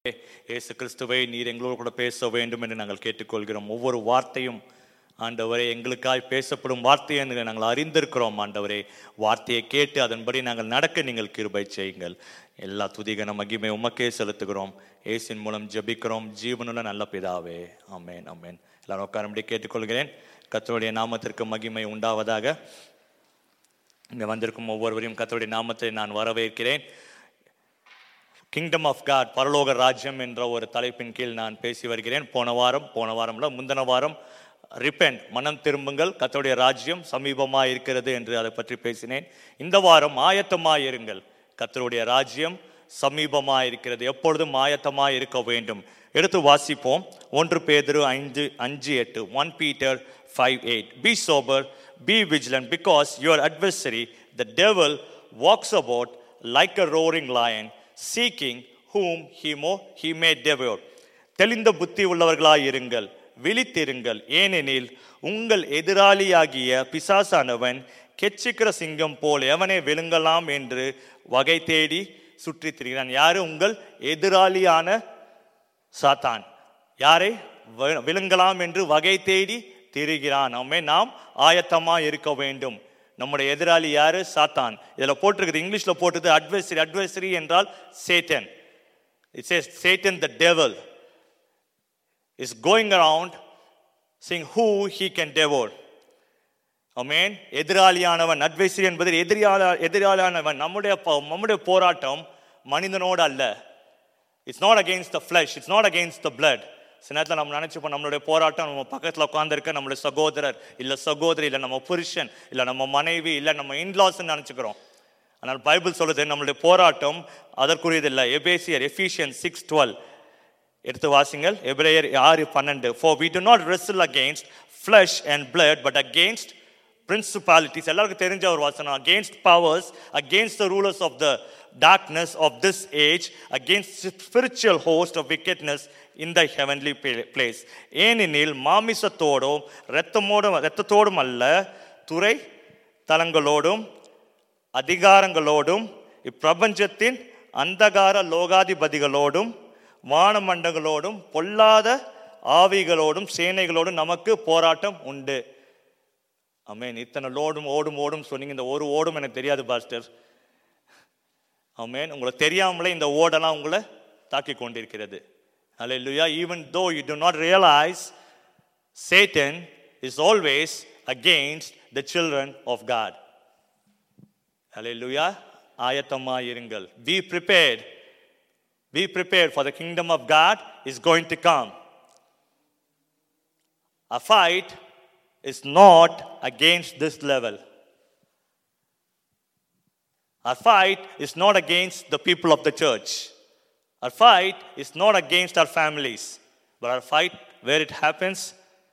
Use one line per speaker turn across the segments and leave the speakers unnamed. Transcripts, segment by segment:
இயேசு கிறிஸ்துவை நீர் எங்களோடு கூட பேச வேண்டும் என்று நாங்கள் கேட்டுக்கொள்கிறோம் ஒவ்வொரு வார்த்தையும் ஆண்டவரே எங்களுக்காய் பேசப்படும் வார்த்தையை என்று நாங்கள் அறிந்திருக்கிறோம் ஆண்டவரே வார்த்தையை கேட்டு அதன்படி நாங்கள் நடக்க நீங்கள் கிருபை செய்யுங்கள் எல்லா துதிகன மகிமை உமக்கே செலுத்துகிறோம் இயேசின் மூலம் ஜெபிக்கிறோம் ஜீவனுள்ள நல்ல பிதாவே ஆமென் ஆமென் எல்லாரும் உட்காரும்படி கேட்டுக்கொள்கிறேன் கர்த்தருடைய நாமத்திற்கு மகிமை உண்டாவதாக இங்கே வந்திருக்கும் ஒவ்வொருவரையும் கர்த்தருடைய நாமத்தை நான் வரவேற்கிறேன் கிங்டம் ஆஃப் காட் பரலோக ராஜ்யம் என்ற ஒரு தலைப்பின் கீழ் நான் பேசி வருகிறேன் போன வாரம் போன வாரம்ல முந்தின வாரம் ரிப்பெண்ட் மனம் திரும்புங்கள் கர்த்தருடைய ராஜ்யம் சமீபமாக இருக்கிறது என்று அதை பற்றி பேசினேன் இந்த வாரம் ஆயத்தமாய் இருங்கள் கர்த்தருடைய ராஜ்யம் சமீபமாக இருக்கிறது எப்பொழுதும் ஆயத்தமாய் இருக்க வேண்டும் எடுத்து வாசிப்போம் ஒன்று பேதுரு ஐந்து அஞ்சு எட்டு one Peter five eight be sober be vigilant because your adversary the devil walks about like a roaring lion seeking whom he, mo, he may devour தெளிந்த புத்தி உள்ளவர்களாய் இருங்கள் விழித்திருங்கள் ஏனெனில் உங்கள் எதிராளியாகிய பிசாசானவன் கெச்சிக்கிற சிங்கம் போல் எவனை விழுங்கலாம் என்று வகை தேடி சுற்றித் திரிகிறான் யாரு உங்கள் எதிராளியான சாத்தான் யாரை வி- விழுங்கலாம் என்று வகை தேடி திரிகிறான் அவன் நாம் ஆயத்தமா இருக்க வேண்டும் நம்முடைய எதிராளி யாரு சாத்தான் இதுல போட்டிருக்குது இங்கிலீஷ்ல போட்டது அட்வைசரி அட்வைசரி என்றால் Satan it's a Satan the devil is going around seeking who he can devour amen எதிராளியானவன் அட்வைசரி என்பது எதிரியாள எதிராளியானவன் நம்முடைய ப- நம்முடைய போராட்டம் மனிதனோடு அல்ல it's not against the flesh it's not against the blood சில நேரத்தில் நம்ம நினச்சிப்போம் நம்மளுடைய போராட்டம் நம்ம பக்கத்தில் உட்காந்துருக்க நம்மளுடைய சகோதரர் இல்லை சகோதரி இல்லை நம்ம புருஷன் இல்லை நம்ம மனைவி இல்லை நம்ம இன்லாஸ்ன்னு நினச்சிக்கிறோம் ஆனால் பைபிள் சொல்லுது நம்மளுடைய போராட்டம் அதற்குரியதில்லை எபேசியர் எஃபிஷியன் சிக்ஸ் டுவெல் எடுத்து வாசிங்கள் எபிரேயர் ஆறு பன்னெண்டு for we do not wrestle against flesh and blood but against principalities எல்லாருக்கும் தெரிஞ்ச ஒரு வசனம் against powers against the rulers of the darkness of this age against spiritual host of wickedness in the heavenly pla- place ஏனெனில் மாமிசத்தோடும் இரத்தமோடும் இரத்தத்தோடும் அல்ல துறை தலங்களோடும் அதிகாரங்களோடும் இப்பிரபஞ்சத்தின் அந்தகார லோகாதிபதிகளோடும் வானமண்டங்களோடும் பொல்லாத ஆவிகளோடும் சேனைகளோடும் நமக்கு போராட்டம் உண்டு அமேன் இத்தனை லோடும் ஓடும் ஓடும் சொன்னீங்க இந்த ஒரு ஓடும் எனக்கு தெரியாது பாஸ்டர் அமேன் உங்களுக்கு தெரியாமலே இந்த ஓடெல்லாம் உங்களை தாக்கி கொண்டிருக்கிறது Hallelujah even though you do not realize Satan is always against the children of God Hallelujah. ஆயத்தமாய் இருங்கள் Be prepared. Be prepared for the kingdom of God is going to come. A fight is not against this level. Our fight is not against the people of the church. Our fight is not against our families. But our fight, where it happens,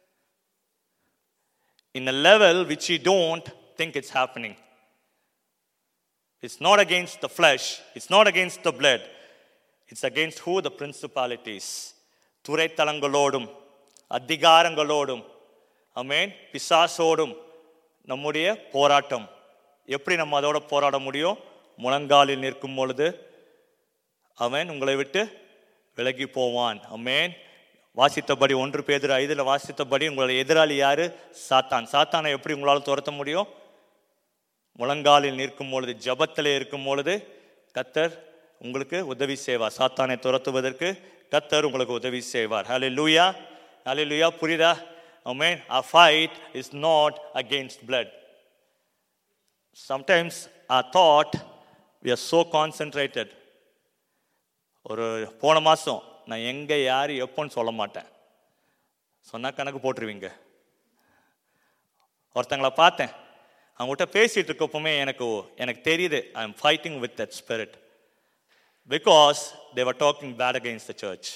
in a level which we don't think it's happening. It's not against the flesh, it's not against the blood. It's against who? The principalities. துரைத்தலங்களோடும் அதிகாரங்களோடும் அமேன் பிசாசோடும் நம்முடைய போராட்டம் எப்படி நம்ம அதோட போராட முடியும் முழங்காலில் நிற்கும் பொழுது அவன் உங்களை விட்டு விலகி போவான் அமேன் வாசித்தபடி ஒன்று பேதர் ஐதில் வாசித்தபடி உங்களுடைய எதிராளி யாரு சாத்தான் சாத்தானை எப்படி உங்களால் துரத்த முடியும் முழங்காலில் நிற்கும் பொழுது ஜபத்தில் இருக்கும் பொழுது கத்தர் உங்களுக்கு உதவி செய்வார் சாத்தானை துரத்துவதற்கு கத்தர் உங்களுக்கு உதவி செய்வார் ஹலே லூயா ஹலே லூயா புரியுதா அமேன் a fight is not against blood sometimes our thought we are so concentrated ஒரு போன மாதம் நான் எங்கே யார் எப்போன்னு சொல்ல மாட்டேன் சொன்னால் கணக்கு போட்டுருவீங்க ஒருத்தங்களை பார்த்தேன் அவங்ககிட்ட பேசிட்டு இருக்கப்பவுமே எனக்கு எனக்கு தெரியுது I am fighting with that spirit because they're talking bad against the church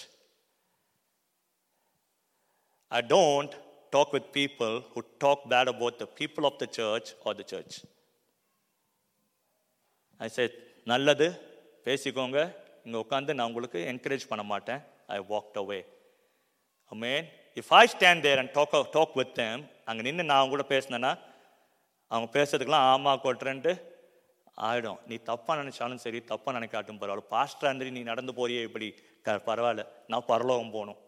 I don't talk with people who talk bad about the people of the church or the church I say நல்லது பேசிக்கோங்க இங்கே உட்காந்து நான் உங்களுக்கு encourage பண்ண மாட்டேன் I walked away amen if I stand there and talk talk with them அங்கே நின்று நான் அவங்க கூட பேசினேன்னா அவங்க பேசுறதுக்கெல்லாம் ஆமா கொட்டுறேன்ட்டு ஆயிடும் நீ தப்பா நினைச்சாலும் சரி தப்பா நினைக்காட்டும் பரவாயில்ல பாஸ்டர் அந்திரி நீ நடந்து போறியே இப்படி க- பரவாயில்ல நான் பரலோகம் போகணும்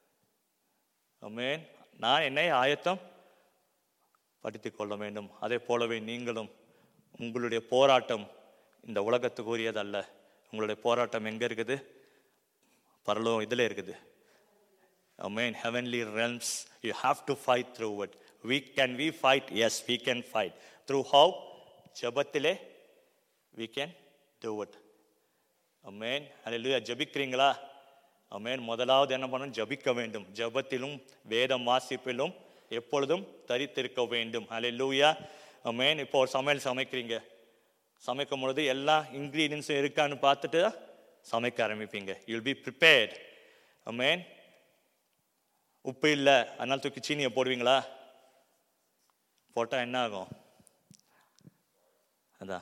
ஆமென் நான் என்னை ஆயத்தம் படித்துக் கொள்ள வேண்டும் அதே போலவே நீங்களும் உங்களுடைய போராட்டம் இந்த உலகத்துக்குரியதல்ல உங்களுடைய போராட்டம் எங்க இருக்குது பரலோகம் இதில் இருக்குது Amen. Heavenly realms, you have to fight through it. We can we fight? Yes, we can fight. Through how? ஜபத்திலே we can do it. Amen. Hallelujah. ஜபிக்கிறீங்களா அமேன் முதலாவது என்ன பண்ணணும் ஜபிக்க வேண்டும் ஜபத்திலும் வேதம் வாசிப்பிலும் எப்பொழுதும் தரித்திருக்க வேண்டும் ஹalleluya அமேன் இப்போ ஒரு சமையல் சமைக்கிறீங்க சமைக்கும் பொழுது எல்லா இன்க்ரீடியன்ஸும் இருக்கான்னு பார்த்துட்டு சமைக்க ஆரம்பிப்பீங்க யூல் பி ப்ரிப்பேர்ட் அமேன் உப்பு இல்லை அதனால தூக்கி சீனியை போடுவீங்களா போட்டால் என்ன ஆகும் அதான்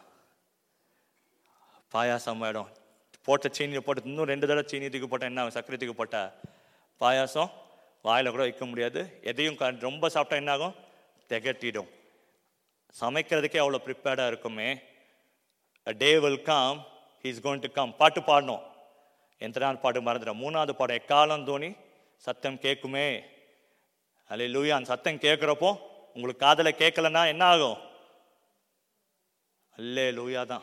பாயாசம் ஆயிடும் போட்ட சீனியை போட்டு இன்னும் ரெண்டு தடவை சீனி தூக்கி போட்டால் என்ன ஆகும் சர்க்கரை தூக்கி போட்டா பாயாசம் வாயில் கூட வைக்க முடியாது எதையும் க- ரொம்ப சாப்பிட்டா என்ன ஆகும் திகட்டிடும் சமைக்கிறதுக்கே அவ்வளோ ப்ரிப்பேர்டாக இருக்குமே a day will come he is going to come பாட்டு பாடணும் எந்த நாள் பாட்டு மறந்துடும் மூணாவது பாடம் எக்காலம் தோனி சத்தம் கேட்குமே அல்ல லூயா அந்த சத்தம் கேட்குறப்போ உங்களுக்கு காதல கேட்கலன்னா என்ன ஆகும் அல்லே லூயா தான்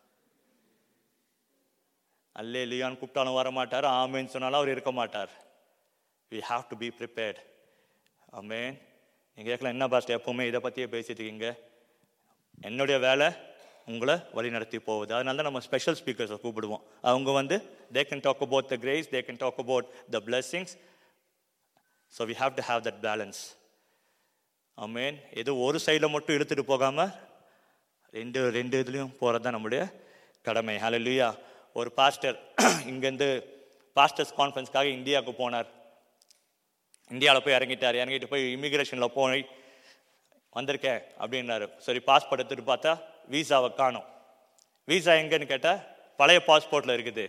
அல்லே லியான்னு கூப்பிட்டாலும் வர மாட்டார் ஆமேன்னு சொன்னாலும் அவர் இருக்க மாட்டார் we have to be prepared amen நீங்கள் கேட்கலாம் என்ன பாஸ்டர் எப்பவுமே இதை பற்றியே பேசிட்டு இருக்கீங்க என்னுடைய வேலை உங்களை வழி நடத்தி போகுது அதனால தான் நம்ம ஸ்பெஷல் ஸ்பீக்கர்ஸை கூப்பிடுவோம் அவங்க வந்து they can talk about the grace they can talk about the blessings so we have to have that balance amen எது ஒரு சைடில் மட்டும் இழுத்துட்டு போகாமல் ரெண்டு ரெண்டு இதுலேயும் போகிறது தான் நம்முடைய கடமை ஹalleluya ஒரு பாஸ்டர் இங்கேருந்து பாஸ்டர்ஸ் கான்ஃபரன்ஸ்க்காக இந்தியாவுக்கு போனார் இந்தியாவில் போய் இறங்கிட்டார் இறங்கிட்டு போய் இமிகிரேஷனில் போய் வந்திருக்கேன் அப்படின்னாரு சரி பாஸ்போர்ட் எடுத்துட்டு பார்த்தா வீசாவை காணும் வீசா எங்கன்னு கேட்டால் பழைய பாஸ்போர்ட்டில் இருக்குது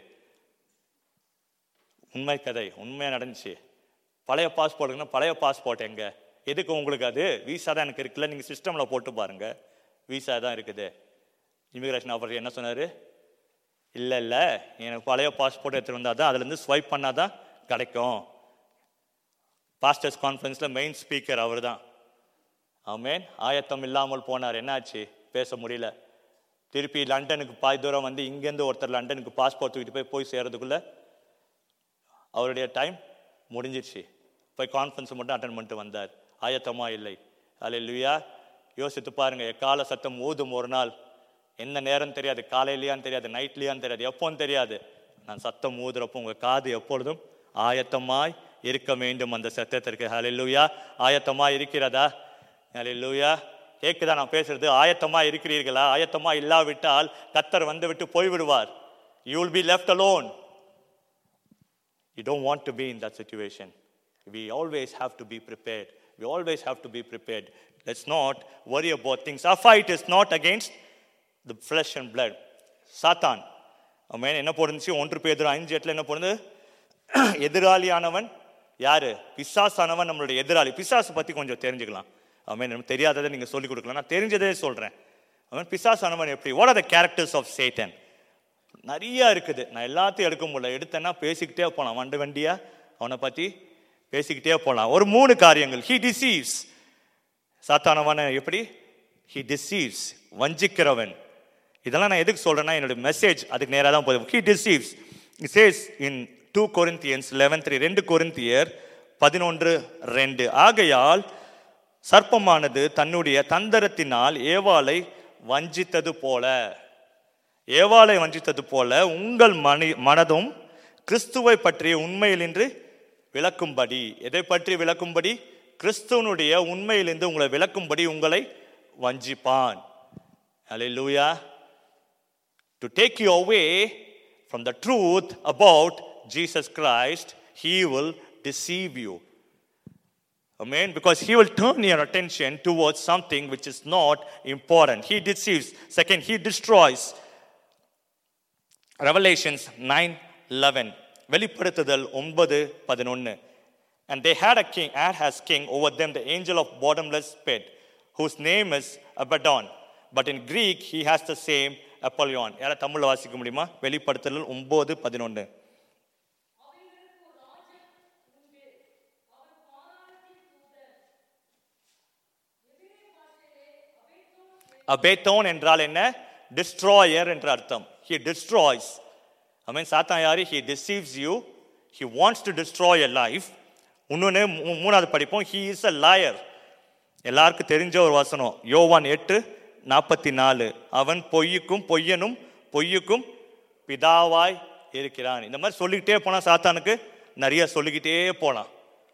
உண்மை கதை உண்மையாக நடந்துச்சு பழைய பாஸ்போர்ட்டுன்னா பழைய பாஸ்போர்ட் எங்க எதுக்கு உங்களுக்கு அது வீசா தான் எனக்கு இருக்குல்ல நீங்கள் சிஸ்டமில் போட்டு பாருங்க வீசா தான் இருக்குது இமிகிரேஷன் ஆஃபீஸர் என்ன சொன்னார் இல்லை இல்லை எனக்கு பழைய பாஸ்போர்ட் எடுத்துகிட்டு வந்தால் தான் அதுலேருந்து ஸ்வைப் பண்ணால் தான் கிடைக்கும் பாஸ்டர்ஸ் கான்ஃபரன்ஸில் மெயின் ஸ்பீக்கர் அவர் தான் ஆமேன் ஆயத்தம் இல்லாமல் போனார் என்னாச்சு பேச முடியல திருப்பி லண்டனுக்கு பாதி தூரம் வந்து இங்கேருந்து ஒருத்தர் லண்டனுக்கு பாஸ்போர்ட் தூக்கிட்டு போய் போய் சேர்றதுக்குள்ள அவருடைய டைம் முடிஞ்சிருச்சு போய் கான்ஃபரன்ஸ் மட்டும் அட்டன் பண்ணிட்டு வந்தார் ஆயத்தமா இல்லை அல்லேலூயா யோசித்து பாருங்க எக்கால சத்தம் ஊதும் ஒரு நாள் என்ன நேரம் தெரியாது காலையிலயான்னு தெரியாது நைட்லயான்னு தெரியாது எப்போன்னு தெரியாது நான் சத்தம் ஊதுறப்போ உங்க காது எப்பொழுதும் ஆயத்தமாய் இருக்க வேண்டும் அந்த சத்தத்திற்கு ஹalleluya ஆயத்தமா இருக்கிறதா ஹalleluya கேக்குதா நான் பேசுறது ஆயத்தமா இருக்கிறீர்களா ஆயத்தமா இல்லாவிட்டால் கத்தர் வந்து விட்டு போய்விடுவார் you will be left alone You don't want to be in that situation. We always have to be prepared. We always have to be prepared. Let's not worry about things. Our fight is not against the flesh and blood. சாத்தான் அவன் என்ன போடுச்சு ஒன்று பேர் அஞ்சு எட்டுல என்ன போடுது எதிராளியானவன் யாரு பிசாசானவன் நம்மளுடைய எதிராளி பிசாசு பத்தி கொஞ்சம் தெரிஞ்சுக்கலாம் அவன் நமக்கு தெரியாததை நீங்க சொல்லிக் கொடுக்கலாம் நான் தெரிஞ்சதே சொல்றேன் அவன் பிசாசானவன் எப்படி what are the characters of Satan நிறைய இருக்குது நான் எல்லாத்தையும் எடுக்க முடியல எடுத்தேன்னா பேசிக்கிட்டே போகலாம் வண்டு வண்டியா அவனை பற்றி பேசிக்கிட்டே போகலாம் ஒரு மூணு காரியங்கள் ஹி டிசீவ்ஸ் சாத்தானவன எப்படி ஹி டிசீவ்ஸ் வஞ்சிக்கிறவன் இதெல்லாம் நான் எதுக்கு சொல்றேன்னா என்னோட மெசேஜ் அதுக்கு நேராக தான் போதும் he deceives says in two Corinthians eleven three ரெண்டு கொரிந்தியர் பதினொன்று ரெண்டு ஆகையால் சர்ப்பமானது தன்னுடைய தந்தரத்தினால் ஏவாளை வஞ்சித்தது போல ஏவாளை வஞ்சித்தது போல உங்கள் மனி மனதும் கிறிஸ்துவை பற்றிய உண்மையிலின்று விளக்கும்படி எதை பற்றி விளக்கும்படி கிறிஸ்துவனுடைய உண்மையிலிருந்து உங்களை விளக்கும்படி உங்களை வஞ்சிப்பான் அல்லேலூயா to take you away from the truth about Jesus Christ, he will deceive you. Amen. Because he will turn your attention towards something which is not important. He deceives. Second, he destroys. Revelations 9 11. வெளிப்படுத்துதல் ஒன்பது பதினொன்று And they had a king, and has king over them the angel of bottomless pit, whose name is Abaddon. But in Greek, he has the same அப்பல்யோன் யாரை தமிழில் வாசிக்க முடியுமா வெளிப்படுத்தல் ஒம்பது பதினொன்று அபேத்தோன் என்றால் என்ன டிஸ்ட்ராயர் என்ற அர்த்தம் ஹி டிஸ்ட்ராய்ஸ் ஐ மீன் சாத்தான் யாரு he deceives you he wants to destroy a life இன்னொன்று மூணாவது படிப்போம் ஹி இஸ் அ லாயர் எல்லாருக்கும் தெரிஞ்ச ஒரு வசனம் யோவான் எட்டு நாற்பத்தி நாலு அவன் பொய்யுக்கும் பொய்யனும் பொய்யுக்கும் பிதாவாய் இருக்கிறான் இந்த மாதிரி சொல்லிக்கிட்டே போனால் சாத்தானுக்கு நிறைய சொல்லிக்கிட்டே போகலாம்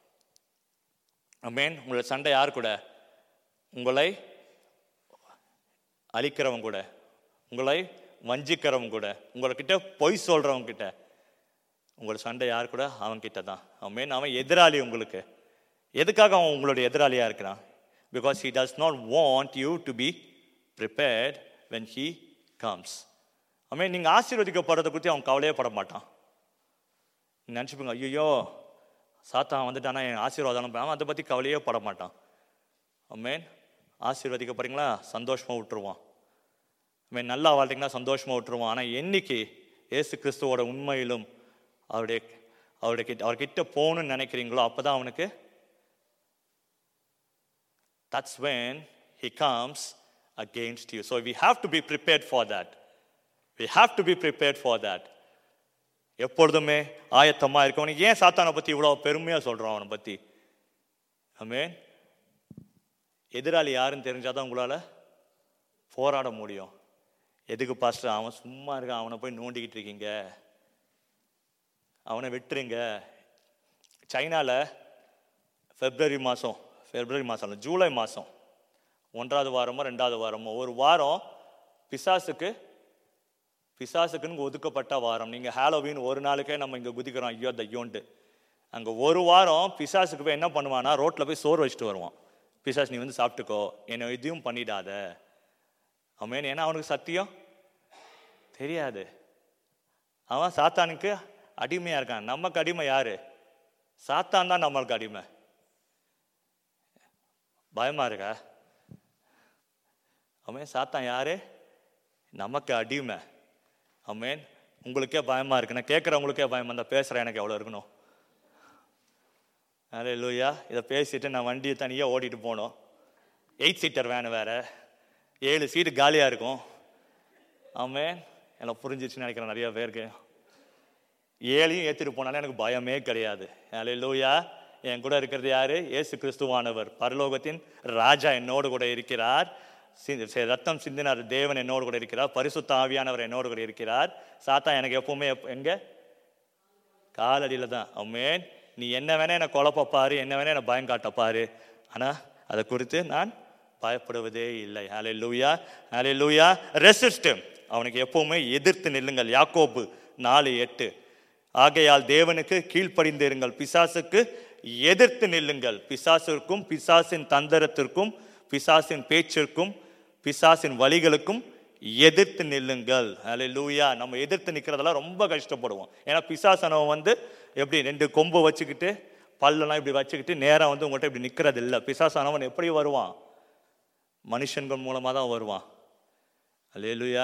அமேன் உங்களோட சண்டை யார் கூட உங்களை அழிக்கிறவங்க கூட உங்களை வஞ்சிக்கிறவங்க கூட உங்கள்கிட்ட பொய் சொல்கிறவங்க கிட்ட உங்களோட சண்டை யார் கூட அவன் கிட்ட தான் அவன் அவன் எதிராளி உங்களுக்கு எதுக்காக அவன் உங்களுடைய எதிராளியாக இருக்கிறான் because he does not want you to be prepared when he comes அவன் நீங்கள் ஆசீர்வதிக்கப்படுறதை குறித்து அவன் கவலையே பட மாட்டான் நினச்சிப்பீங்க ஐயோ சாத்தான் வந்துட்டானா என் ஆசீர்வாதம் அவன் அதை பற்றி கவலையே பட மாட்டான் அம்மேன் ஆசீர்வதிக்க போறீங்களா சந்தோஷமாக விட்டுருவான் அவன் நல்லா வாழ்றீங்கன்னா சந்தோஷமாக விட்டுருவான் ஆனால் என்னைக்கு ஏசு கிறிஸ்துவோட உண்மையிலும் அவருடைய அவருடைய கிட்ட அவர்கிட்ட போகணும்னு நினைக்கிறீங்களோ அப்போ தான் அவனுக்கு that's when he comes against you so we have to be prepared for that we have to be prepared for that எப்பொழுதுமே ஆயத்தமாக இருக்கவனுக்கு ஏன் சாத்தானை பற்றி இவ்வளோ பெருமையாக சொல்கிறான் அவனை பற்றி ஆமேன் எதிராளி யாருன்னு தெரிஞ்சாதான் உங்களால் போராட முடியும் எதுக்கு பாஸ்டர் அவன் சும்மா இருக்கான் அவனை போய் நோண்டிக்கிட்டு இருக்கீங்க அவனை விட்டுருங்க சைனாவில் ஃபெப்ரவரி மாதம் ஃபெப்ரவரி மாதம் இல்லை ஜூலை மாதம் ஒன்றாவது வாரமோ ரெண்டாவது வாரமோ ஒரு வாரம் பிசாசுக்கு பிசாசுக்குன்னு ஒதுக்கப்பட்ட வாரம் நீங்கள் ஹாலோவின் ஒரு நாளுக்கே நம்ம இங்கே குதிக்கிறோம் ஐயோ தையோன்ட்டு அங்கே ஒரு வாரம் பிசாசுக்கு போய் என்ன பண்ணுவான்னா ரோட்டில் போய் சோறு வச்சுட்டு வருவான் பிசாஸ் நீ வந்து சாப்பிட்டுக்கோ என்னை எதையும் பண்ணிடாத அவன் ஏன்னா அவனுக்கு சத்தியம் தெரியாது அவன் சாத்தானுக்கு அடிமையாக இருக்கான் நமக்கு அடிமை யாரு சாத்தான் தான் நம்மளுக்கு அடிமை பயமா இருக்கா அவன் சாத்தான் யாரு நமக்கு அடிமை அம்மேன் உங்களுக்கே பயமா இருக்கு நான் கேட்குறவங்களுக்கே பயமா இருந்தா பேசுகிறேன் எனக்கு எவ்வளோ இருக்கணும் அரே லூயா இதை பேசிட்டு நான் வண்டியை தனியாக ஓட்டிட்டு போனோம் எயிட் சீட்டர் வேனு வேற ஏழு சீட்டு காலியாக இருக்கும் ஆமேன் எனக்கு புரிஞ்சிச்சுன்னு நினைக்கிறேன் நிறைய பேருக்கு ஏழையும் ஏற்றிட்டு போனாலும் எனக்கு பயமே கிடையாது அலே லூயா என் கூட இருக்கிறது யாரு இயேசு கிறிஸ்துவானவர் பரலோகத்தின் ராஜா என்னோடு கூட இருக்கிறார் சி- சி- ரத்தம் சிந்தினார் தேவன் என்னோடு கூட இருக்கிறார் பரிசுத்த ஆவியானவர் என்னோடு கூட இருக்கிறார் சாத்தா எனக்கு எப்பவுமே எப்ப- எங்க காலடியில் தான் அம்மேன் நீ என்ன வேணா என்னை குழப்ப பாரு என்ன வேணா என்னை பயம் காட்ட பாரு ஆனால் அதை குறித்து நான் பயப்படுவதே இல்லை ஹலே லூயா ஹலே லூயா ரெசிஸ்ட் அவனுக்கு எப்பவுமே எதிர்த்து நில்லுங்கள் யாக்கோபு நாலு எட்டு ஆகையால் தேவனுக்கு கீழ்ப்படிந்திருங்கள் பிசாசுக்கு எதிர்த்து நில்லுங்கள் பிசாசிற்கும் பிசாசின் தந்திரத்திற்கும் பிசாசின் பேச்சிற்கும் பிசாசின் வழிகளுக்கும் எதிர்த்து நில்லுங்கள் லூயா நம்ம எதிர்த்து நிற்கிறதெல்லாம் ரொம்ப கஷ்டப்படுவோம் ஏன்னா பிசாசனவன் வந்து எப்படி ரெண்டு கொம்பை வச்சுக்கிட்டு பல்லெல்லாம் இப்படி வச்சுக்கிட்டு நேராக வந்து உங்கள்கிட்ட இப்படி நிற்கிறது இல்லை பிசாசானவன் எப்படி வருவான் மனுஷன்கள் மூலமாக தான் வருவான் அல்லேலூயா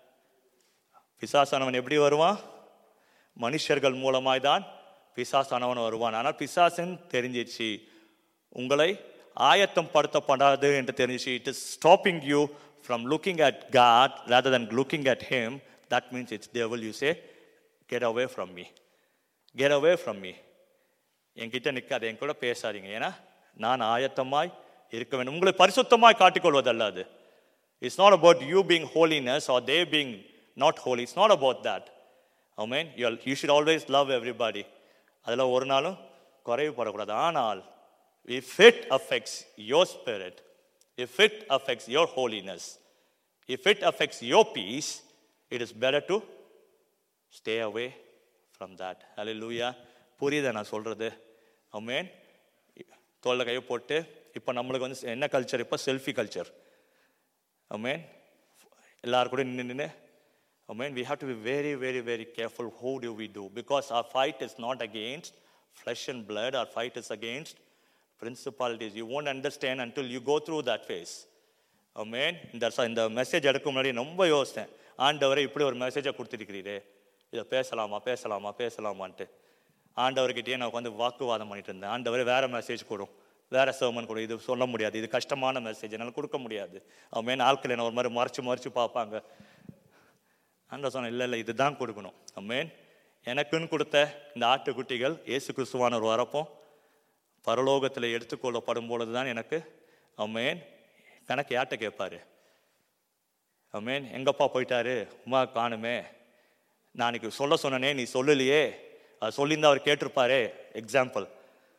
பிசாசானவன் எப்படி வருவான் மனுஷர்கள் மூலமாய் தான் பிசாசானவன் வருவான் ஆனால் பிசாசன் தெரிஞ்சிச்சு உங்களை ஆயத்தம் படுத்தப்படாது என்று தெரிஞ்சிச்சு it is stopping you from looking at God rather than looking at him that means it's devil you say get away from me get away from me என்கிட்ட நிற்காது என் கூட பேசாதீங்க ஏன்னா நான் ஆயத்தமாய் இருக்க வேண்டும் உங்களை பரிசுத்தமாய் காட்டிக்கொள்வதல்ல அது it's not about you being holiness or they being not holy it's not about that I mean you you should always love everybody அதில் ஒரு நாளும் குறைவுபடக்கூடாது ஆனால் if it affects your spirit if it affects your holiness if it affects your peace it is better to stay away from that hallelujah புரியுதா நான் சொல்றது அமேன் தோல்ல கையை போட்டு இப்போ நம்மளுக்கு வந்து என்ன கல்ச்சர் இப்போ செல்ஃபி கல்ச்சர் அமேன் எல்லாரும் கூட நின்று நின்று அமேன் we have to be very very very careful who do we do because our fight is not against flesh and blood our fight is against principalities you won't understand until you go through that phase அமேன் இந்த ச- இந்த message எடுக்க முன்னாடி ரொம்ப யோசித்தேன் ஆண்டவரை இப்படி ஒரு மெசேஜை கொடுத்துருக்கிறீரே இதை பேசலாமா பேசலாமா பேசலாமான்ட்டு ஆண்டவர்கிட்டயே நான் உட்காந்து வாக்குவாதம் பண்ணிட்டு இருந்தேன் ஆண்டவரே வேற மெசேஜ் கொடும் வேற சர்மன் கொடு இது சொல்ல முடியாது இது கஷ்டமான மெசேஜ் என்னால் கொடுக்க முடியாது அவன் ஆட்கள் என்ன ஒரு மாதிரி மறைச்சு மறைச்சு பார்ப்பாங்க ஆண்டவர் சொன்ன இல்லை இல்லை இதுதான் கொடுக்கணும் அம்மேன் எனக்குன்னு கொடுத்த இந்த ஆட்டுக்குட்டிகள் இயேசு கிறிஸ்துவானவர் வரப்போ பரலோகத்தில் எடுத்துக்கொள்ளப்படும் பொழுது தான் எனக்கு அம்மேன் கணக்கு யார்கிட்ட கேட்பாரு அம்மேன் எங்கப்பா போயிட்டாரு உமா காணுமே நான் அன்னைக்கு சொல்ல சொன்னனே நீ சொல்லலையே அது சொல்லியிருந்தா அவர் கேட்டிருப்பாரே example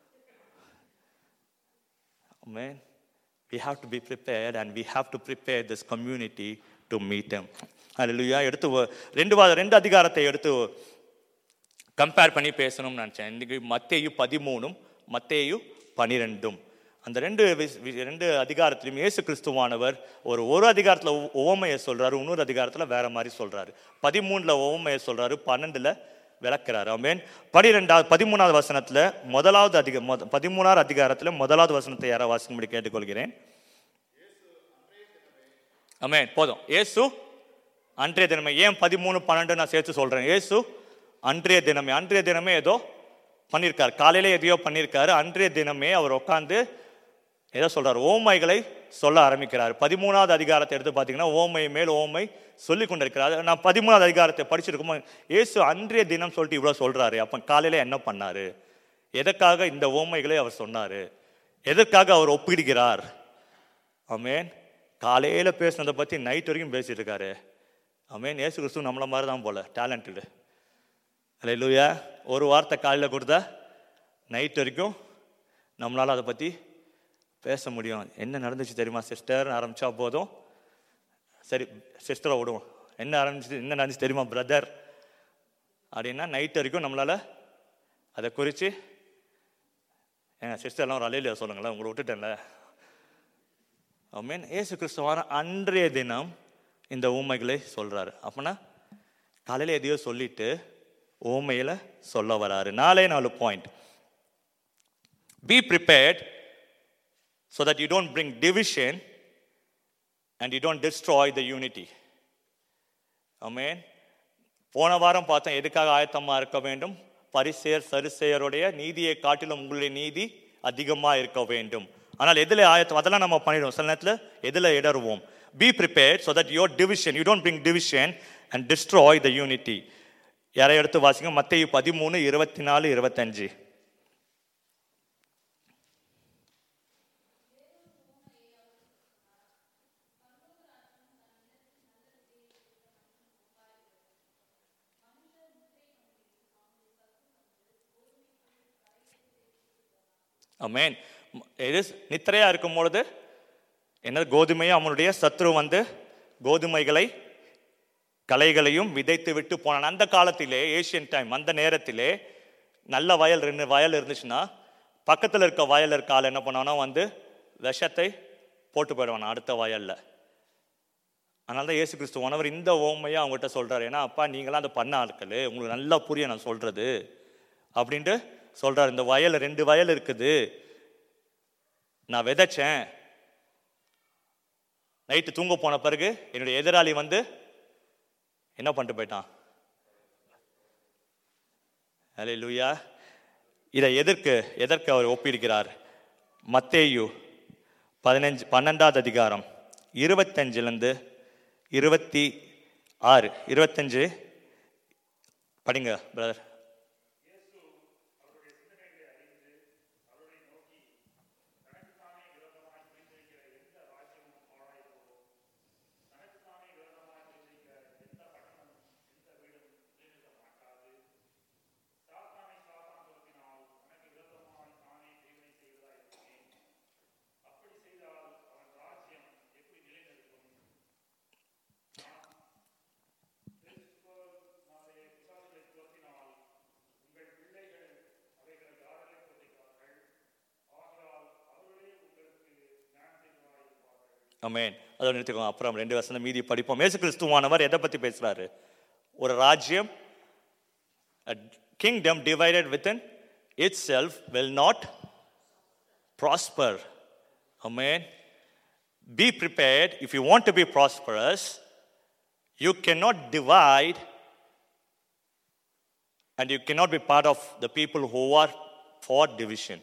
Amen. We have to be prepared and we have to prepare this community to meet them. Hallelujah. எடுத்து வ- ரெண்டு வா- ரெண்டு அதிகாரத்தை எடுத்து கம்பேர் பண்ணி பேசணும்னு நினச்சேன் இன்னைக்கு மத்தேயு பதிமூணும் மத்தேயு பனிரெண்டும் அந்த ரெண்டு வி- வி- ரெண்டு அதிகாரத்திலும் இயேசு கிறிஸ்துவானவர் ஒரு ஒரு அதிகாரத்தில் உவமையை சொல்றாரு இன்னொரு அதிகாரத்தில் வேற மாதிரி சொல்றாரு பதிமூணுல உவமையை சொல்றாரு பன்னெண்டுல விளக்குறாரு ஆமென் பனிரெண்டாவது பதிமூணாவது வசனத்துல முதலாவது அதிக மொத- பதிமூணாவது அதிகாரத்துல முதலாவது வசனத்தை யாரோ வாசிக்கும்படி கேட்டுக்கொள்கிறேன் ஆமென் போதும் இயேசு அன்றைய தினமே ஏன் பதிமூணு பன்னெண்டு நான் சேர்த்து சொல்றேன் இயேசு அன்றைய தினமே அன்றைய தினமே ஏதோ பண்ணியிருக்காரு காலையில எதையோ பண்ணியிருக்காரு அன்றைய தினமே அவர் உட்காந்து ஏதோ சொல்றாரு ஓமைகளை சொல்ல ஆரம்பிக்கிறார் பதிமூணாவது அதிகாரத்தை எடுத்து பார்த்தீங்கன்னா ஓமை மேல் ஓமை சொல்லி கொண்டிருக்கிறார் நான் பதிமூணாவது அதிகாரத்தை படிச்சிருக்கோமோ இயேசு அன்றைய தினம் சொல்லிட்டு இவ்வளோ சொல்றாரு அப்போ காலையில என்ன பண்ணாரு எதற்காக இந்த ஓமைகளை அவர் சொன்னாரு எதற்காக அவர் ஒப்பிடுகிறார் ஆமென் காலையில பேசுனதை பத்தி நைட் வரைக்கும் பேசிட்டு இருக்காரு ஆமென் ஏசு கிறிஸ்து நம்மள மாதிரி தான் போல டேலண்டடு அல்லேலூயா ஒரு வார்த்தை காலையில் கொடுத்தா நைட் வரைக்கும் நம்மளால அதை பத்தி பேச முடியும் என்ன நடந்துச்சு தெரியுமா சிஸ்டர் ஆரம்பிச்சா போதும் சரி சிஸ்டரை விடுவோம் என்ன ஆரம்பிச்சு என்ன நடந்துச்சு தெரியுமா பிரதர் அப்படின்னா நைட் வரைக்கும் நம்மளால அதை குறித்து ஏங்க சிஸ்டர்லாம் ஒரு அலையில சொல்லுங்களேன் உங்களை விட்டுட்டேன்ல மீன் ஏசு கிறிஸ்துவான அன்றைய தினம் இந்த ஊமைகளை சொல்றாரு அப்பனா காலையில எதையோ சொல்லிட்டு ஊமையில சொல்ல வராரு நாலே நாலு point be prepared so that you don't bring division and you don't destroy the unity amen போன வாரம் பார்த்தோம் எதுக்காக ஆயத்தமா இருக்க வேண்டும் பரிசேர் சரிசேயருடைய நீதியை காட்டிலும் உங்களுடைய நீதி அதிகமா இருக்க வேண்டும் ஆனால் எதுல ஆயத்தம் அதெல்லாம் நம்ம பண்ணிடுவோம் சில நேரத்தில் எதுல இடருவோம் be prepared so that your division you don't bring division and destroy the unity யாரை எடுத்து வாசிங்க மத்திய பதிமூணு இருபத்தி நாலு இருபத்தஞ்சு அமேன் இது நித்திரையா இருக்கும் பொழுது என்ன கோதுமையை அவனுடைய சத்ரு வந்து கோதுமைகளை களைகளையும் விதைத்து விட்டு போனான் அந்த காலத்திலே ஏஷியன் டைம் அந்த நேரத்திலே நல்ல வயல் ரெண்டு வயல் இருந்துச்சுன்னா பக்கத்தில் இருக்க வயல் இருக்க ஆள் என்ன பண்ணானா வந்து விஷத்தை போட்டு போயிடுவான் அடுத்த வயல்ல அதனால தான் இயேசு கிறிஸ்து உணவர் இந்த ஓமையை அவங்ககிட்ட சொல்றாரு ஏன்னா அப்பா நீங்களாம் அதை பண்ண ஆட்கள் உங்களுக்கு நல்லா புரியும் நான் சொல்றது அப்படின்ட்டு சொல்றாரு இந்த வயல் ரெண்டு வயல் இருக்குது நான் விதைச்சேன் நைட்டு தூங்க போன பிறகு என்னுடைய எதிராளி வந்து என்ன பண்ணிட்டு போயிட்டான் அலே லூயா இதை எதற்கு எதற்கு அவர் ஒப்பிடுகிறார் மத்தேயு பதினஞ்சு பன்னெண்டாவது அதிகாரம் இருபத்தஞ்சிலேருந்து இருபத்தி ஆறு இருபத்தஞ்சு படிங்க பிரதர் அமேன் அதோட நிறுத்திக்கோங்க அப்புறம் ரெண்டு வசனம் மீதி படிப்போம் இயேசு கிறிஸ்துவானவர் எதை பத்தி பேசுறாரு ஒரு ராஜ்யம் kingdom divided within itself will not prosper amen be prepared if you want to be prosperous You cannot divide and you cannot be part of the people who are for division.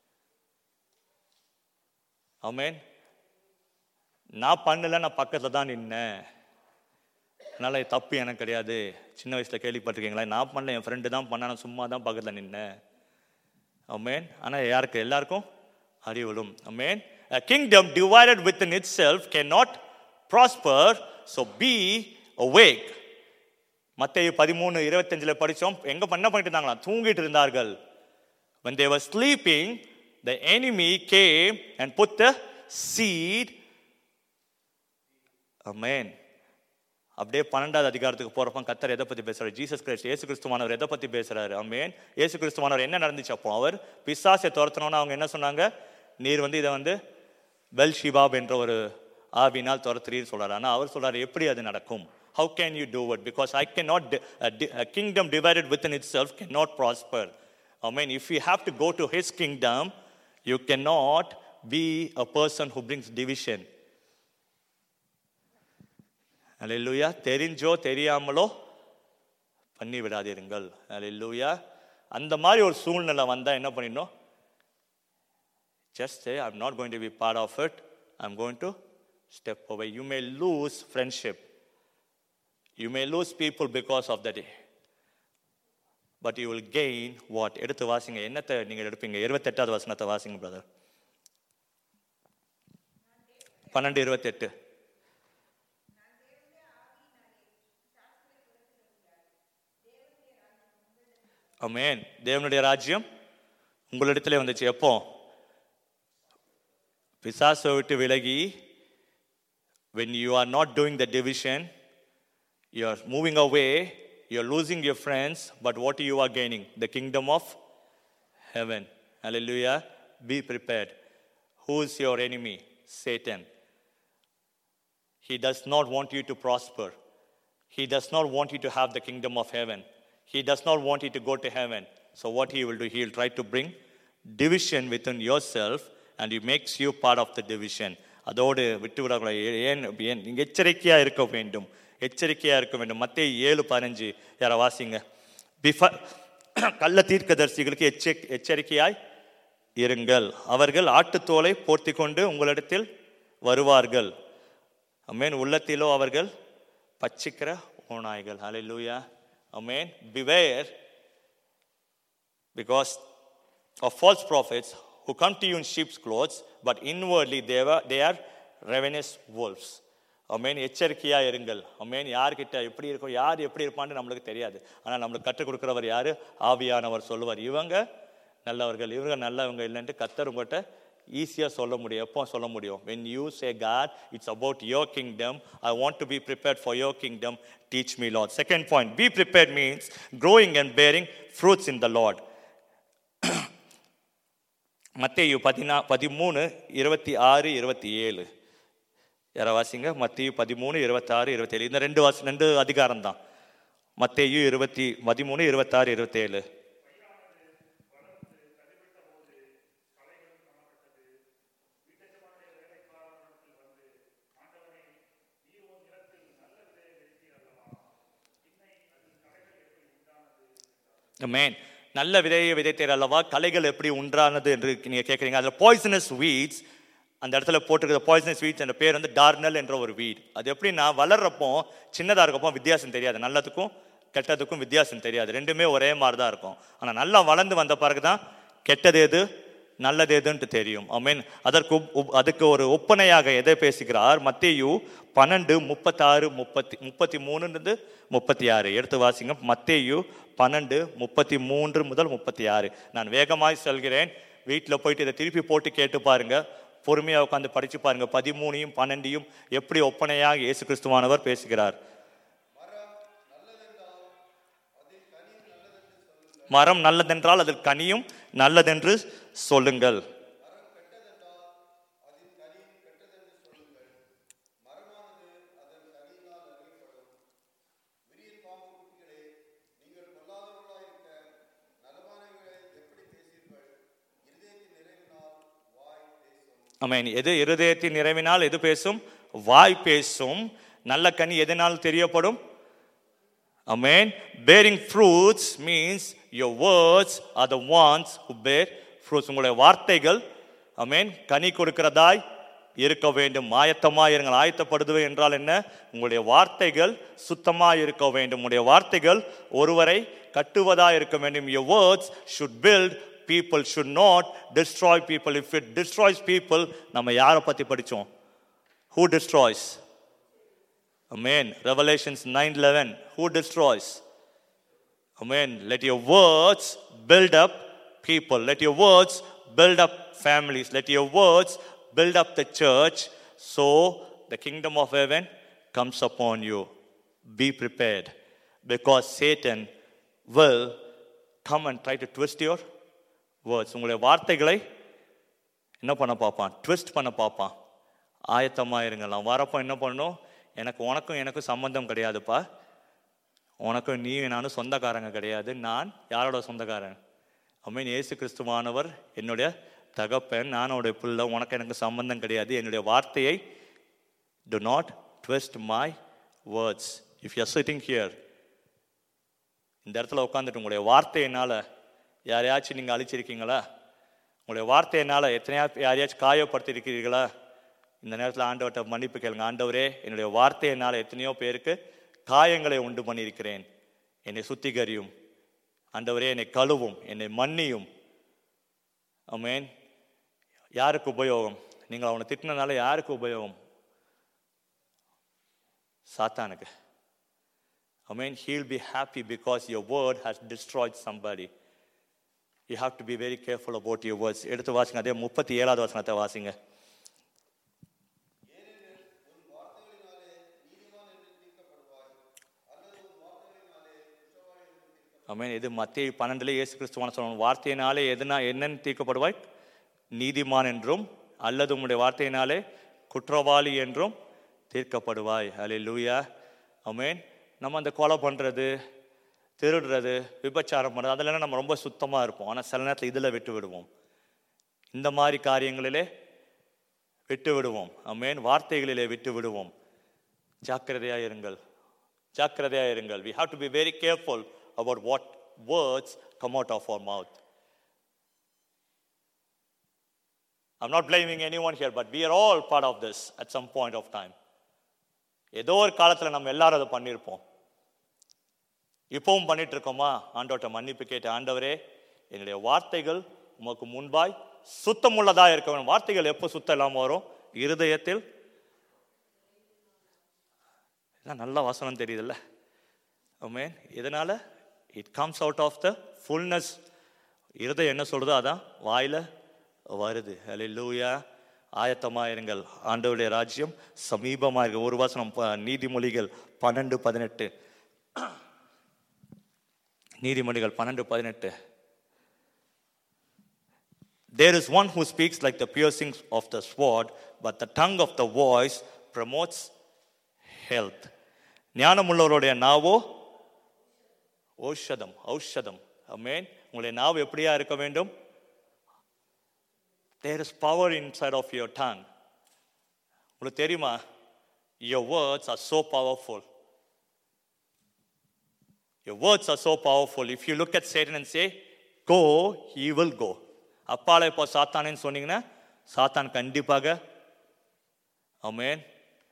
Amen. நான் பண்ணல நான் பக்கத்தில் தான் நின்னேன் அதனால் இது தப்பு எனக்கு கிடையாது சின்ன வயசில் கேள்விப்பட்டிருக்கீங்களா நான் பண்ணல என் ஃப்ரெண்டு தான் பண்ண நான் சும்மா தான் பக்கத்தில் நின்னேன் அமேன் ஆனால் யாருக்கு எல்லாருக்கும் அறிவிடும் அமேன் A kingdom divided within itself cannot prosper, so be awake. மத்தேயு பதிமூணு இருபத்தஞ்சில் படித்தோம் எங்க பண்ண பண்ணிட்டு இருந்தாங்களா தூங்கிட்டு இருந்தார்கள் when they were sleeping the enemy came and put the seed amen அப்படியே பன்னெண்டாவது அதிகாரத்துக்கு போறப்ப கத்தர் எதை பத்தி பேசுறாரு ஜீசஸ் கிறிஸ்ட் இயேசு கிறிஸ்துவானவர் எதை பத்தி பேசுறாரு அமேன் இயேசு கிறிஸ்துவானவர் என்ன நடந்துச்சு அப்போ அவர் பிசாசை துரத்தணும்னு அவங்க என்ன சொன்னாங்க நீர் வந்து இதை வந்து பெல் ஷிபாப் என்ற ஒரு ஆவினால் துரத்துறீன்னு சொல்றாரு ஆனா அவர் சொல்றாரு எப்படி அது நடக்கும் how can you do it because i cannot di- a, di- a kingdom divided within itself cannot prosper i mean if you have to go to his kingdom you cannot be a person who brings division அல்லேலூயா தெரிஞ்சோ தெரியாமலோ பண்ணி விடாதீருங்கள் அல்லேலூயா அந்த மாதிரி ஒரு சூழ்நிலை வந்தால் என்ன பண்ணிடணும் just I'm not going to be part of it I'm going to step away you may lose friendship you may lose people because of the day but you will gain what எடுத்து வாசிங்க என்னத்தை நீங்கள் எடுப்பீங்க இருபத்தெட்டாவது வசனத்தை வாசிங்க brother பன்னெண்டு இருபத்தெட்டு அமேன் தேவனுடைய ராஜ்யம் உங்களிடத்துல வந்துச்சு எப்போ பிசாசை விட்டு விலகி when you are not doing the division you are moving away you are losing your friends but what you are gaining the kingdom of heaven hallelujah be prepared who is your enemy satan he does not want you to prosper he does not want you to have the kingdom of heaven he does not want you to go to heaven so what he will do he will try to bring division within yourself and he makes you part of the division அதோடு விட்டு விடக்கூடாது ஏ- ஏன் ஏன் நீங்கள் எச்சரிக்கையாக இருக்க வேண்டும் எச்சரிக்கையாக இருக்க வேண்டும் மத்திய ஏழு பதினஞ்சு யாரை வாசிங்க பிஃப கள்ள தீர்க்கதரிசிகளுக்கு எச்ச எச்சரிக்கையாய் இருங்கள் அவர்கள் ஆட்டுத்தோலை போர்த்தி கொண்டு உங்களிடத்தில் வருவார்கள் அமேன் உள்ளத்திலோ அவர்கள் பச்சிக்கிற ஓநாய்கள் ஹalleluya amen beware because of false prophets who come to you in sheep's clothes, but inwardly they, were, they are ravenous wolves. Amen எச்சரிக்கையாக இருங்கள் அமேன் யார்கிட்ட எப்படி இருக்கும் யார் எப்படி இருப்பான்னு நம்மளுக்கு தெரியாது ஆனால் நம்மளுக்கு கற்றுக் கொடுக்குறவர் யார் ஆவியானவர் சொல்லுவார் இவங்க நல்லவர்கள் இவங்க நல்லவங்க இல்லைன்ட்டு கத்தர் உங்கள்கிட்ட ஈஸியாக சொல்ல முடியும் எப்போ சொல்ல முடியும் when you say god it's about your kingdom i want to be prepared for your kingdom teach me lord second point be prepared means growing and bearing fruits in the lord மத்தேயு பதினா பதிமூணு இருபத்தி ஆறு இருபத்தி ஏழு யாரை வாசிங்க மத்தேயு பதிமூணு இருபத்தாறு இருபத்தேழு இந்த ரெண்டு வாசி ரெண்டு அதிகாரம் தான் மத்தேயு இருபத்தி பதிமூணு இருபத்தாறு இருபத்தேழு மேன் நல்ல விதையை விதைத்தீர் அல்லவா கலைகள் எப்படி உண்டானது என்று நீங்க கேட்குறீங்க அதில் பாய்சனஸ் வீட்ஸ் அந்த இடத்துல போட்டிருக்கிற பாய்சனஸ் வீட்ஸ் என்ற பேர் வந்து டார்னல் என்ற ஒரு வீட் அது எப்படின்னா வளர்றப்போ சின்னதாக இருக்கப்போ வித்தியாசம் தெரியாது நல்லதுக்கும் கெட்டதுக்கும் வித்தியாசம் தெரியாது ரெண்டுமே ஒரே மாதிரி தான் இருக்கும் ஆனால் நல்லா வளர்ந்து வந்த பிறகு தான் கெட்டது எது நல்லது எதுன்ட்டு தெரியும் ஐ மீன் அதற்கு ஒப்- ஒப்- அதுக்கு ஒரு ஒப்பனையாக எதை பேசுகிறார் மத்தேயு பன்னெண்டு முப்பத்தாறு முப்பத்தி முப்பத்தி மூணுன்றது முப்பத்தி ஆறு எடுத்து வாசிங்க மத்தேயு பன்னெண்டு முப்பத்தி மூன்று முதல் முப்பத்தி ஆறு நான் வேகமாய் சொல்கிறேன் வீட்டில் போயிட்டு இதை திருப்பி போட்டு கேட்டு பாருங்க பொறுமையாக உட்காந்து படிச்சு பாருங்க பதிமூணையும் பன்னெண்டையும் எப்படி ஒப்பனையாக இயேசு கிறிஸ்துவானவர் பேசுகிறார் மரம் நல்லதென்றால் அதில் கனியும் நல்லதென்று சொல்லுங்கள் ஆமென் எது இருதயத்தின் நிறைவினால் எது பேசும் வாய் பேசும் நல்ல கனி எதனால் தெரியப்படும் Amen. Bearing fruits means your words are the ones who bear fruits. உங்களுடைய வார்த்தைகள் அமேன் கனி கொடுக்கிறதாய் இருக்க வேண்டும் ஆயத்தமாய் இருங்கள் ஆயத்தப்படுதுவே என்றால் என்ன உங்களுடைய வார்த்தைகள் சுத்தமாய் இருக்க வேண்டும் உங்களுடைய வார்த்தைகள் ஒருவரை கட்டுவதாய் இருக்க வேண்டும் your words should build people should not destroy people if it destroys people நம்ம யாரை பத்தி படிச்சோம் who destroys Amen. Revelations 9:11. Who destroys? Amen. Let your words build up people. Let your words build up families. Let your words build up the church so the kingdom of heaven comes upon you. Be prepared because Satan will come and try to twist your words. உங்களுடைய வார்த்தைகளை என்ன பண்ண பார்ப்பான் twist பண்ண பார்ப்பான் ஆயத்தமாக இருங்கள் நான் வரப்போ என்ன பண்ணணும் எனக்கு உனக்கும் எனக்கும் சம்பந்தம் கிடையாதுப்பா உனக்கும் நீ நானும் சொந்தக்காரங்க கிடையாது நான் யாரோட சொந்தக்காரன் அம்மீன் இயேசு கிறிஸ்துவானவர் என்னுடைய தகப்பன் நான் அவருடைய பிள்ளை உனக்கு எனக்கு சம்பந்தம் கிடையாது என்னுடைய வார்த்தையை do not twist my words if you sitting here இந்த இடத்துல உட்காந்துட்டு உங்களுடைய வார்த்தையினால் யாரையாச்சும் நீங்கள் அழிச்சிருக்கீங்களா உங்களுடைய வார்த்தையினால் எத்தனையா யாரையாச்சும் காயப்படுத்தியிருக்கிறீர்களா இந்த நேரத்தில் ஆண்டவர்கிட்ட மன்னிப்பு கேளுங்க ஆண்டவரே என்னுடைய வார்த்தையினால் எத்தனையோ பேருக்கு காயங்களை உண்டு பண்ணியிருக்கிறேன் என்னை சுத்திகரியும் ஆண்டவரே என்னை கழுவும் என்னை மன்னியும் அமேன் யாருக்கு உபயோகம் நீங்கள் அவனை திட்டினனால யாருக்கு உபயோகம் சாத்தானுக்கு amen he'll be happy because your word has destroyed somebody you have to be very careful about your words எடுத்து வாசிங்க அதே முப்பத்தி ஏழாவது வசனத்தை வாசிங்க அமேன் இது மத்திய பன்னெண்டுல இயேசு கிறிஸ்துவான சொல்லணும் வார்த்தையினாலே எதுனா என்னன்னு தீர்க்கப்படுவாய் நீதிமான் என்றும் அல்லது உம்முடைய வார்த்தையினாலே குற்றவாளி என்றும் தீர்க்கப்படுவாய் அலே லூயா அமேன் நம்ம அந்த கொலை பண்ணுறது திருடுறது விபச்சாரம் பண்ணுறது அதெல்லாம் நம்ம ரொம்ப சுத்தமாக இருப்போம் ஆனால் சில நேரத்தில் இதில் விட்டு விடுவோம் இந்த மாதிரி காரியங்களிலே விட்டு விடுவோம் அமேன் வார்த்தைகளிலே விட்டு விடுவோம் ஜாக்கிரதையாக இருங்கள் ஜாக்கிரதையாக இருங்கள் we have to be very careful about what words come out of our mouth. I'm not blaming anyone here, but we are all part of this at some point of time. ஏதோ ஒரு காலத்தில் நம்ம எல்லாரும் அதை பண்ணியிருப்போம் இப்பவும் பண்ணிட்டு இருக்கோமா ஆண்டவர்கிட்ட மன்னிப்பு கேட்டு ஆண்டவரே என்னுடைய வார்த்தைகள் உமக்கு முன்பாய் சுத்தமுள்ளதா இருக்க வேண்டும் வார்த்தைகள் எப்போ சுத்தம் இல்லாமல் வரும் இருதயத்தில் எல்லாம் நல்ல வாசனம் தெரியுதுல்ல ஆமேன் இதனால it comes out of the fullness இருதயம் என்ன சொல்றதோ அதான் வாயில வருது அல்ல லூயா ஆயத்தமாக இருங்கள் ஆண்டவருடைய ராஜ்யம் சமீபமாக இருக்கு ஒரு வசனம் ப- நீதிமொழிகள் பன்னெண்டு பதினெட்டு நீதிமொழிகள் பன்னெண்டு பதினெட்டு There is one who speaks like the piercings of the sword, but the tongue of the voice promotes health. ஞானமுள்ளவருடைய நாவோ ஔஷதம் ஔஷதம் அமேன் உங்களுடைய நாவு எப்படியா இருக்க வேண்டும் there is power inside of your tongue உங்களுக்கு தெரியுமா your words are so powerful Your words are so powerful. If you look at Satan and say, go, he will go. அப்பால இப்போ சாத்தானேன்னு சொன்னீங்கன்னா சாத்தான் கண்டிப்பாக ஆமென்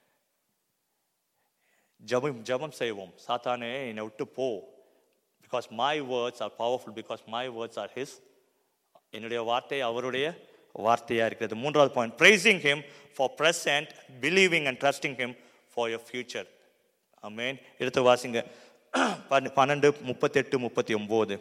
ஜபம் ஜபம் செய்வோம் சாத்தானே என்னை விட்டு போ because my words are powerful because my words are his என்னுடைய வார்த்தை அவருடைய வார்த்தையா இருக்கிறது மூன்றாவது point praising him for present believing and trusting him for your future amen எடுத்து வாசிங்க பன்ன- பன்னெண்டு முப்பத்தெட்டு முப்பத்தி ஒம்பது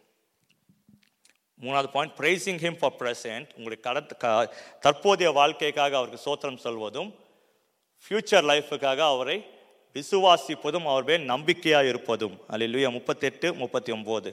மூணாவது point praising him for present உங்களுடைய கடத் க- தற்போதைய வாழ்க்கைக்காக அவருக்கு சோத்திரம் சொல்வதும் ஃபியூச்சர் லைஃபுக்காக அவரை விசுவாசிப்பதும் அவர் மேல் நம்பிக்கையாக இருப்பதும் அல்லேலூயா முப்பத்தெட்டு முப்பத்தி ஒம்பது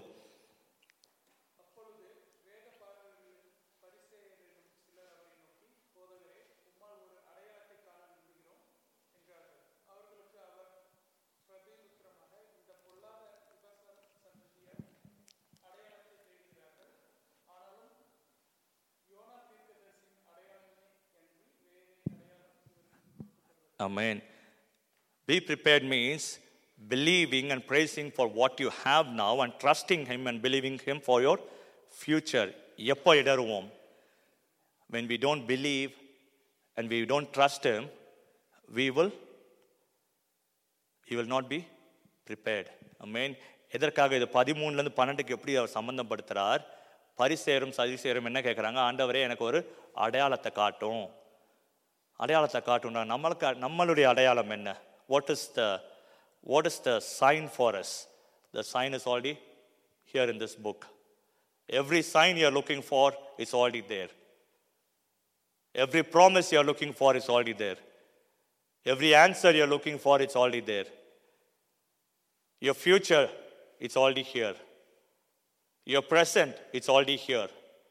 Amen. Be prepared means believing and praising for what you have now and trusting Him and believing Him for your future. எப்போ இடருவோம் when we don't believe and we don't trust Him, we will he will not be prepared. Amen. எதற்காக இது பதிமூணுலேருந்து பன்னெண்டுக்கு எப்படி அவர் சம்பந்தப்படுத்துறார் பரிசேரும் சதிசேரும் என்ன கேட்குறாங்க ஆண்டவரே எனக்கு ஒரு அடையாளத்தை காட்டும் அடையாளத்தை காட்டும்னா நம்மளுக்கு நம்மளுடைய அடையாளம் என்ன what is the what is the sign for us the sign is already here in this book every sign you are looking for is already there every promise you are looking for is already there every answer you are looking for it's already there your future it's already here your present it's already here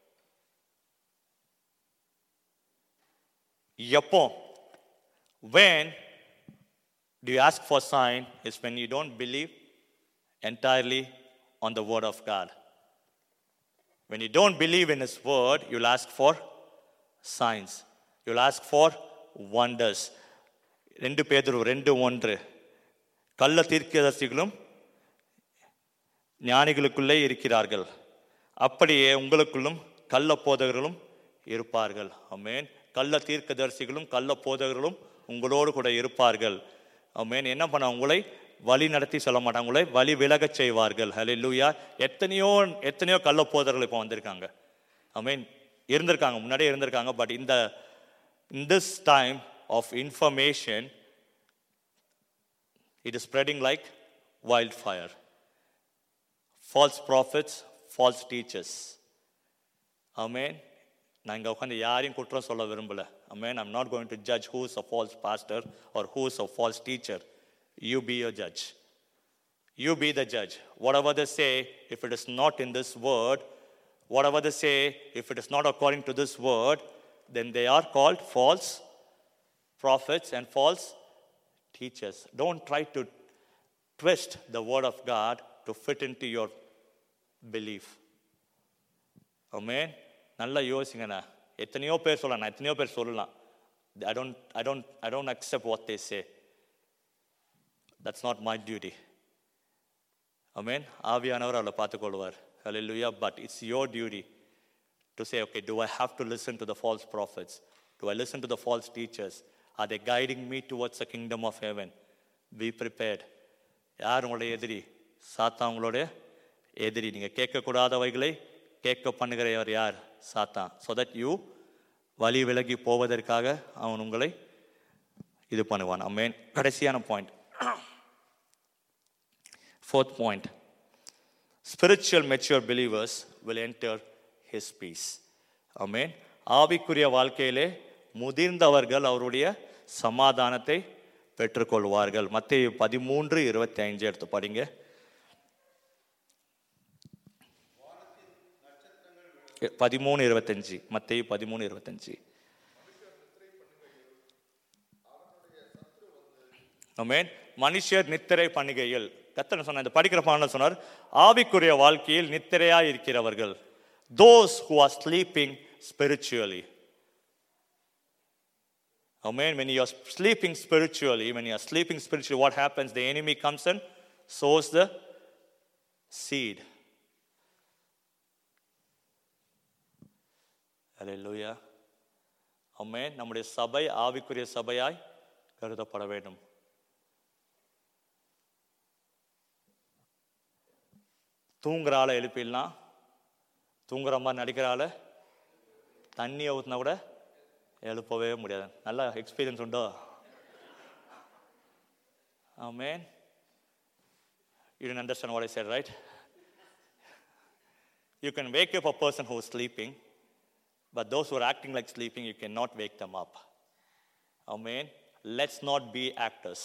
எப்போ when do you ask for sign is when you don't believe entirely on the word of god when you don't believe in his word you'll ask for signs you'll ask for wonders ரெண்டு பேதுரு ரெண்டு ஒன்று கள்ள தீர்க்கதரிசிகளும் ஞானிகளுக்குள்ளே இருக்கிறார்கள் அப்படியே உங்களுக்குள்ளும் கள்ள போதகர்களும் இருப்பார்கள் அமேன் கள்ள தீர்க்கதரிசிகளும் கள்ள போதகர்களும் உங்களோடு கூட இருப்பார்கள் அமேன் என்ன பண்ண உங்களை வழி நடத்தி சொல்ல மாட்டாங்க உங்களை வழி விலகச் செய்வார்கள் ஹலே லூயா எத்தனையோ எத்தனையோ கள்ள போதகர்கள் இப்போ வந்திருக்காங்க அமேன் இருந்திருக்காங்க முன்னாடியே இருந்திருக்காங்க பட் இந்த in this time of information it is spreading like wild fire false prophets false teachers amen நான் இங்கே உட்காந்து யாரையும் குற்றம் சொல்ல விரும்பல amen I'm not going to judge who is a false pastor or who is a false teacher you be your judge you be the judge whatever they say if it is not in this word whatever they say if it is not according to this word then they are called false prophets and false teachers. Don't try to twist the word of God to fit into your belief. Amen. நல்லா யோசிங்கண்ணா எத்தனையோ பேர் சொல்லலாம் நான் எத்தனையோ பேர் சொல்லலாம் I don't I don't I don't accept what they say that's not my duty amen ஆவியானவர் அவளை பார்த்துக்கொள்வார் ஹalleluya but it's your duty to say, okay, do I have to listen to the false prophets? Do I listen to the false teachers? Are they guiding me towards the kingdom of heaven? Be prepared. யார் உங்களுடைய எதிரி சாத்தான் உங்களுடைய எதிரி நீங்கள் கேட்கக்கூடாதவைகளை கேட்க பண்ணுகிறவர் யார் சாத்தான் ஸோ தட் யூ வழி விலகி போவதற்காக அவன் உங்களை இது பண்ணுவான் அம்மேன் கடைசியான point fourth point spiritual mature believers will enter his peace amen ஆவிக்குரிய வாழ்க்கையிலே முதிர்ந்தவர்கள் அவருடைய சமாதானத்தை பெற்றுக்கொள்வார்கள் மத்திய பதிமூன்று இருபத்தி ஐந்து எடுத்து படிங்க பதிமூணு இருபத்தஞ்சு மத்திய பதிமூணு இருபத்தஞ்சு ஆமேன் மனுஷர் நித்திரை பண்ணுகையில் கத்தனை சொன்ன இந்த படிக்கிற பாடல சொன்னார் ஆவிக்குரிய வாழ்க்கையில் நித்திரையா இருக்கிறவர்கள் those who are sleeping spiritually Amen. When you are sleeping spiritually, when you are sleeping spiritually, what happens? The enemy comes and sows the seed. Hallelujah. Amen. நம்முடைய சபை ஆவிக்குரிய சபையாய் கருதப்பட வேண்டும் தூங்குற ஆளை எழுப்பிடலாம் தூங்குற மாதிரி நடிக்கிற ஆளை தண்ணியை ஊற்றினா கூட எழுப்பவே முடியாது நல்ல எக்ஸ்பீரியன்ஸ் உண்டோ amen you didn't understand what I said, right? You can wake up a person who is sleeping, but those who are acting like sleeping, you cannot wake them up. Amen. Let's not be actors.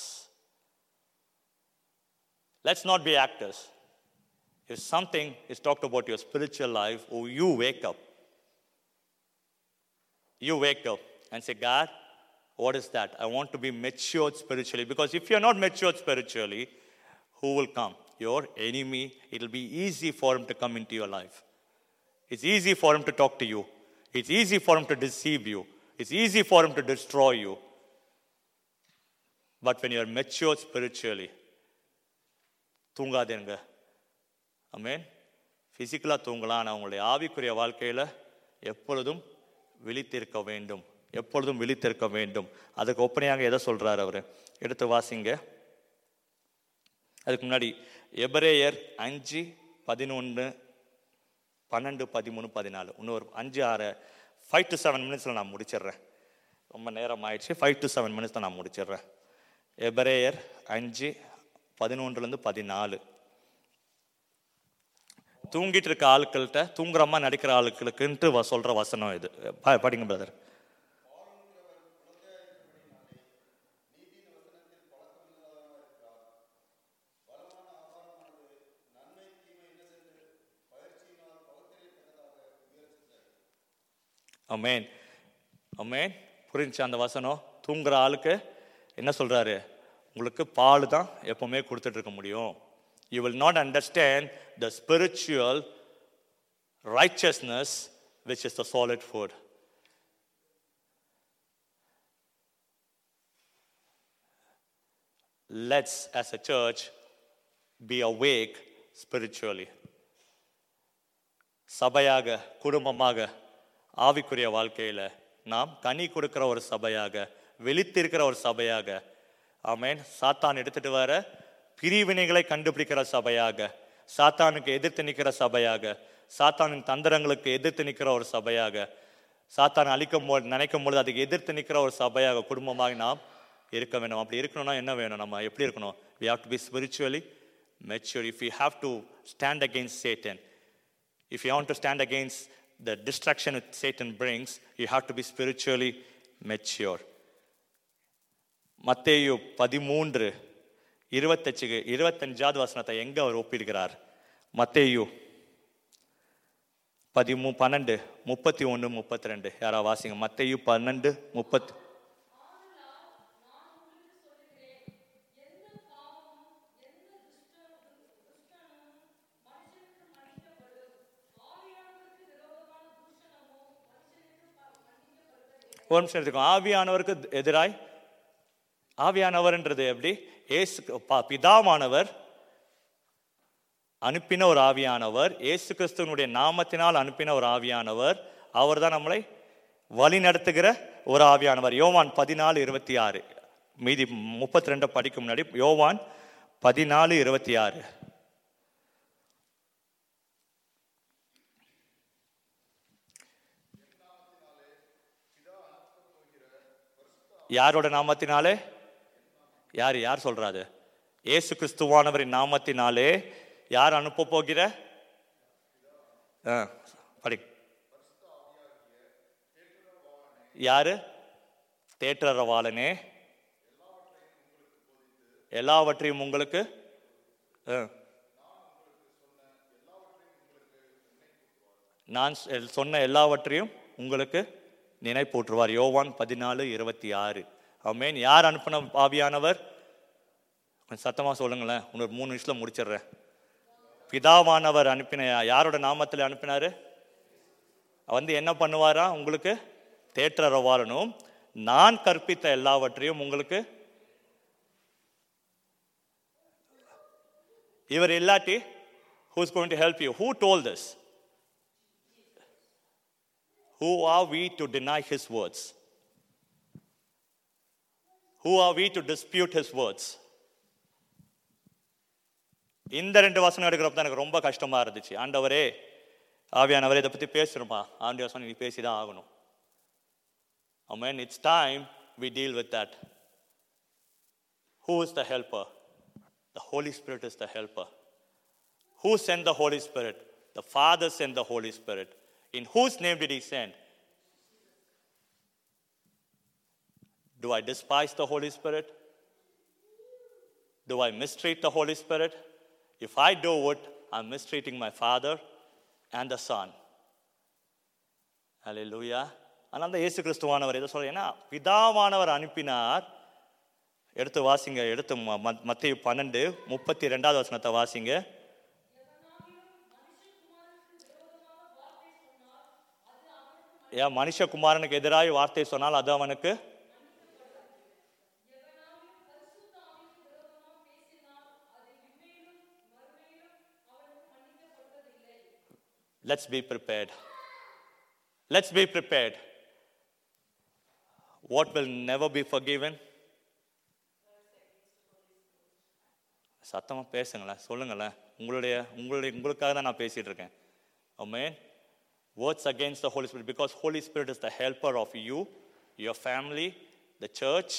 Let's not be actors. If something is talked about your spiritual life, or you wake up, you wake up and say, God, what is that? I want to be matured spiritually. Because if you're not matured spiritually, who will come? Your enemy. It'll be easy for him to come into your life. It's easy for him to talk to you. It's easy for him to deceive you. It's easy for him to destroy you. But when you're mature spiritually தூங்காதேங்க amen ஃபிசிக்கலாக தூங்கலாம் ஆனால் உங்களுடைய ஆவிக்குரிய வாழ்க்கையில் எப்பொழுதும் விழித்திருக்க வேண்டும் எப்பொழுதும் விழித்திருக்க வேண்டும் அதுக்கு ஒப்பனையாக எதை சொல்கிறார் அவர் எடுத்து வாசிங்க அதுக்கு முன்னாடி எபரேயர் அஞ்சு பதினொன்று பன்னெண்டு பதிமூணு பதினாலு இன்னொரு அஞ்சு ஆறு ஃபைவ் டு செவன் மினிட்ஸில் நான் முடிச்சிடுறேன் ரொம்ப நேரம் ஆயிடுச்சு ஃபைவ் டு செவன் மினிட்ஸ் நான் முடிச்சிடுறேன் எபரேயர் அஞ்சு பதினொன்றுலேருந்து பதினாலு தூங்கிட்டு இருக்க ஆட்கள்கிட்ட தூங்குறமா நடிக்கிற ஆட்களுக்குன்ட்டு வ- சொல்ற வசனம் இது ப- படிங்க பிரதர் அமேன் அமேன் புரிஞ்சு அந்த வசனம் தூங்குற ஆளுக்கு என்ன சொல்றாரு உங்களுக்கு பால் தான் எப்பவுமே கொடுத்துட்டு இருக்க முடியும் you will not understand the spiritual righteousness which is the solid food let's as a church be awake spiritually சபையாக குடும்பமாக ஆவிக்குரிய வாழ்க்கையில நாம் கனி கொடுக்கிற ஒரு சபையாக விழித்திருக்கிற ஒரு சபையாக ஆமென் சாத்தான் எடுத்துட்டு வர பிரிவினைகளை கண்டுபிடிக்கிற சபையாக சாத்தானுக்கு எதிர்த்து நிற்கிற சபையாக சாத்தானின் தந்திரங்களுக்கு எதிர்த்து நிற்கிற ஒரு சபையாக சாத்தான் அழிக்கும் போது நினைக்கும் பொழுது அதுக்கு எதிர்த்து நிற்கிற ஒரு சபையாக குடும்பமாக நாம் இருக்க வேண்டும் அப்படி இருக்கணும்னா என்ன வேணும் நம்ம எப்படி இருக்கணும் we have to be spiritually mature if we have to stand against satan if you want to stand against the destruction that Satan brings, you have to be spiritually mature. மத்தேயு பதிமூன்று இருபத்தச்சுக்கு இருபத்தஞ்சாவது வசனத்தை எங்க அவர் ஒப்பிடுகிறார் மத்தேயு பதிமூ பன்னெண்டு முப்பத்தி ஒன்று முப்பத்தி ரெண்டு யாரா வாசிங்க மத்தேயு பன்னெண்டு முப்பத்தி ஒரு நிமிஷம் எடுத்துக்கோ ஆவியானவருக்கு எதிராய் ஆவியானவர்ன்றது எப்படி ஏசு பா- பிதாவானவர் அனுப்பின ஒரு ஆவியானவர் இயேசு கிறிஸ்துவனுடைய நாமத்தினால் அனுப்பின ஒரு ஆவியானவர் அவர் தான் நம்மளை வழி நடத்துகிற ஒரு ஆவியானவர் யோவான் பதினாலு இருபத்தி ஆறு மீதி முப்பத்தி ரெண்டை படிக்கும் முன்னாடி யோவான் பதினாலு இருபத்தி ஆறு யாரோட நாமத்தினாலே யார் யார் சொல்றாரு இயேசு கிறிஸ்துவானவரின் நாமத்தினாலே யார் அனுப்ப போகிற ஆ, படி யாரு தேற்றரவாளனே எல்லாவற்றையும் உங்களுக்கு ஆ. நான் சொ- சொன்ன எல்லாவற்றையும் உங்களுக்கு நினைப்பூற்றுவார் யோவான் பதினாலு இருபத்தி ஆறு ஆமென் யார் அனுப்பின ஆவியானவர் கொஞ்சம் சத்தமா சொல்லுங்களேன் இன்னொரு மூணு நிமிஷத்துல முடிச்சிடுறேன் பிதாவானவர் அனுப்பின யாரோட நாமத்தில் அனுப்பினாரு வந்து என்ன பண்ணுவாரா உங்களுக்கு தேற்றரவாளனும் நான் கற்பித்த எல்லாவற்றையும் உங்களுக்கு இவர் இல்லாட்டி who's going to help you who told this who are we to deny his words who are we to dispute his words இந்த ரெண்டு வசனம் எடுக்கிறப்ப தான் எனக்கு ரொம்ப கஷ்டமா இருந்துச்சு ஆண்டவரே ஆவியானவரே இதை பத்தி பேசணுமா ஆண்டவர் சொன்ன நீ பேசிதான் ஆகணும் Amen. It's time we deal with that. Who is the helper? The Holy Spirit is the helper. Who sent the Holy Spirit? The Father sent the Holy Spirit. In whose name did He send? Do I despise the Holy Spirit? Do I mistreat the Holy Spirit? If I do it, I'm mistreating my Father and the Son. Hallelujah. ஆனால் தான் இயேசு கிறிஸ்துவானவர் எதை சொல்ற ஏன்னா பிதாவானவர் அனுப்பினார் எடுத்து வாசிங்க எடுத்து ம- ம- மத்தேயு பன்னெண்டு முப்பத்தி ரெண்டாவது வசனத்தை வாசிங்க ஏன் மனுஷகுமாரனுக்கு எதிராக வார்த்தை சொன்னால் அது அவனுக்கு Let's be prepared. Let's be prepared. What will never be forgiven? சத்தமாக பேசுங்களேன் சொல்லுங்களேன் உங்களுடைய உங்களுடைய உங்களுக்காக தான் நான் பேசிட்டு இருக்கேன் Amen. Words against the Holy Spirit because Holy Spirit is the helper of you, your family, the church.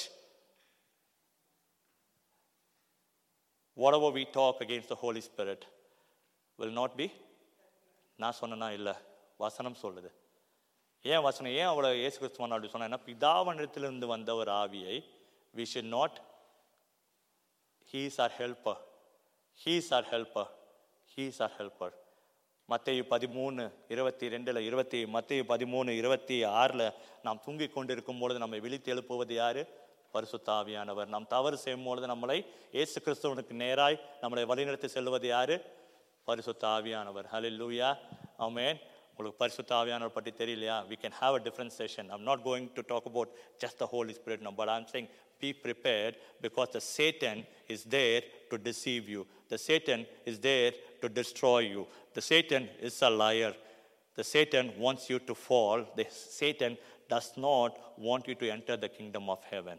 Whatever we talk against the Holy Spirit will not be நான் சொன்னனா இல்லை வசனம் சொல்லுது ஏன் வசனம் ஏன் அவளை இயேசு கிறிஸ்துவான் அப்படி சொன்னா பிதாவனிடத்திலிருந்து வந்த ஒரு ஆவியை we should not he is our helper he is our helper he is our helper மத்தேயு பதிமூணு இருபத்தி ரெண்டில் இருபத்தி மத்தேயு பதிமூணு இருபத்தி ஆறில் நாம் தூங்கி கொண்டிருக்கும் பொழுது நம்மை விழித்து எழுப்புவது யாரு பரிசுத்த ஆவியானவர் நாம் தவறு செய்யும் பொழுது நம்மளை இயேசு கிறிஸ்துவனுக்கு நேராய் நம்மளை வழிநடத்தி செல்வது யாரு பரிசுத்த ஆவியானவர் ஹalleluya ஆமென் உங்களுக்கு பரிசுத்த ஆவியானவர் பற்றி தெரியலையா we can have a different session i'm not going to talk about just the holy spirit now but i'm saying be prepared because the satan is there to deceive you the satan is there to destroy you the satan is a liar the satan wants you to fall the satan does not want you to enter the kingdom of heaven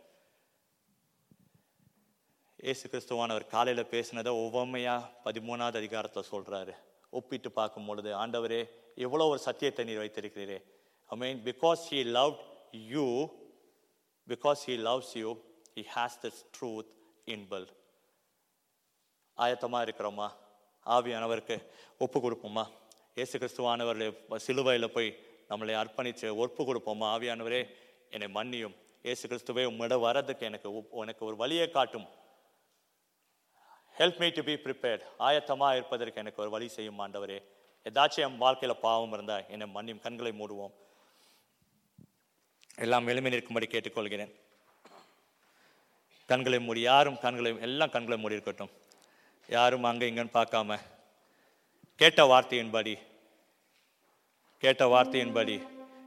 இயேசு கிறிஸ்துவானவர் காலையில் பேசினதை ஒவ்வொம்மையா பதிமூணாவது அதிகாரத்தில் சொல்றாரு ஒப்பிட்டு பார்க்கும் பொழுது ஆண்டவரே எவ்வளோ ஒரு சத்தியத்தை நீர் வைத்திருக்கிறீரே I mean because he love you because he loves you he has this truth in full ஆயத்தமாக இருக்கிறோமா ஆவியானவருக்கு ஒப்பு கொடுப்போமா இயேசு கிறிஸ்துவானவர் சிலுவையில் போய் நம்மளை அர்ப்பணித்து ஒப்பு கொடுப்போமா ஆவியானவரே என்னை மன்னியும் இயேசு கிறிஸ்துவே உம்மிடம் வர்றதுக்கு எனக்கு உப்- எனக்கு ஒரு வழியை காட்டும் help me to be prepared ஆயத்தமாக இருப்பதற்கு எனக்கு ஒரு வழி செய்யும் ஆண்டவரே ஏதாச்சும் என் வாழ்க்கையில் பாவம் இருந்தால் என்னை மன்னியும் கண்களை மூடுவோம் எல்லாம் எளிமை நிற்கும்படி கேட்டுக்கொள்கிறேன் கண்களை மூடி யாரும் கண்களை எல்லாம் கண்களை மூடி இருக்கட்டும் யாரும் அங்கே இங்கன்னு பார்க்காம கேட்ட வார்த்தையின்படி கேட்ட வார்த்தையின்படி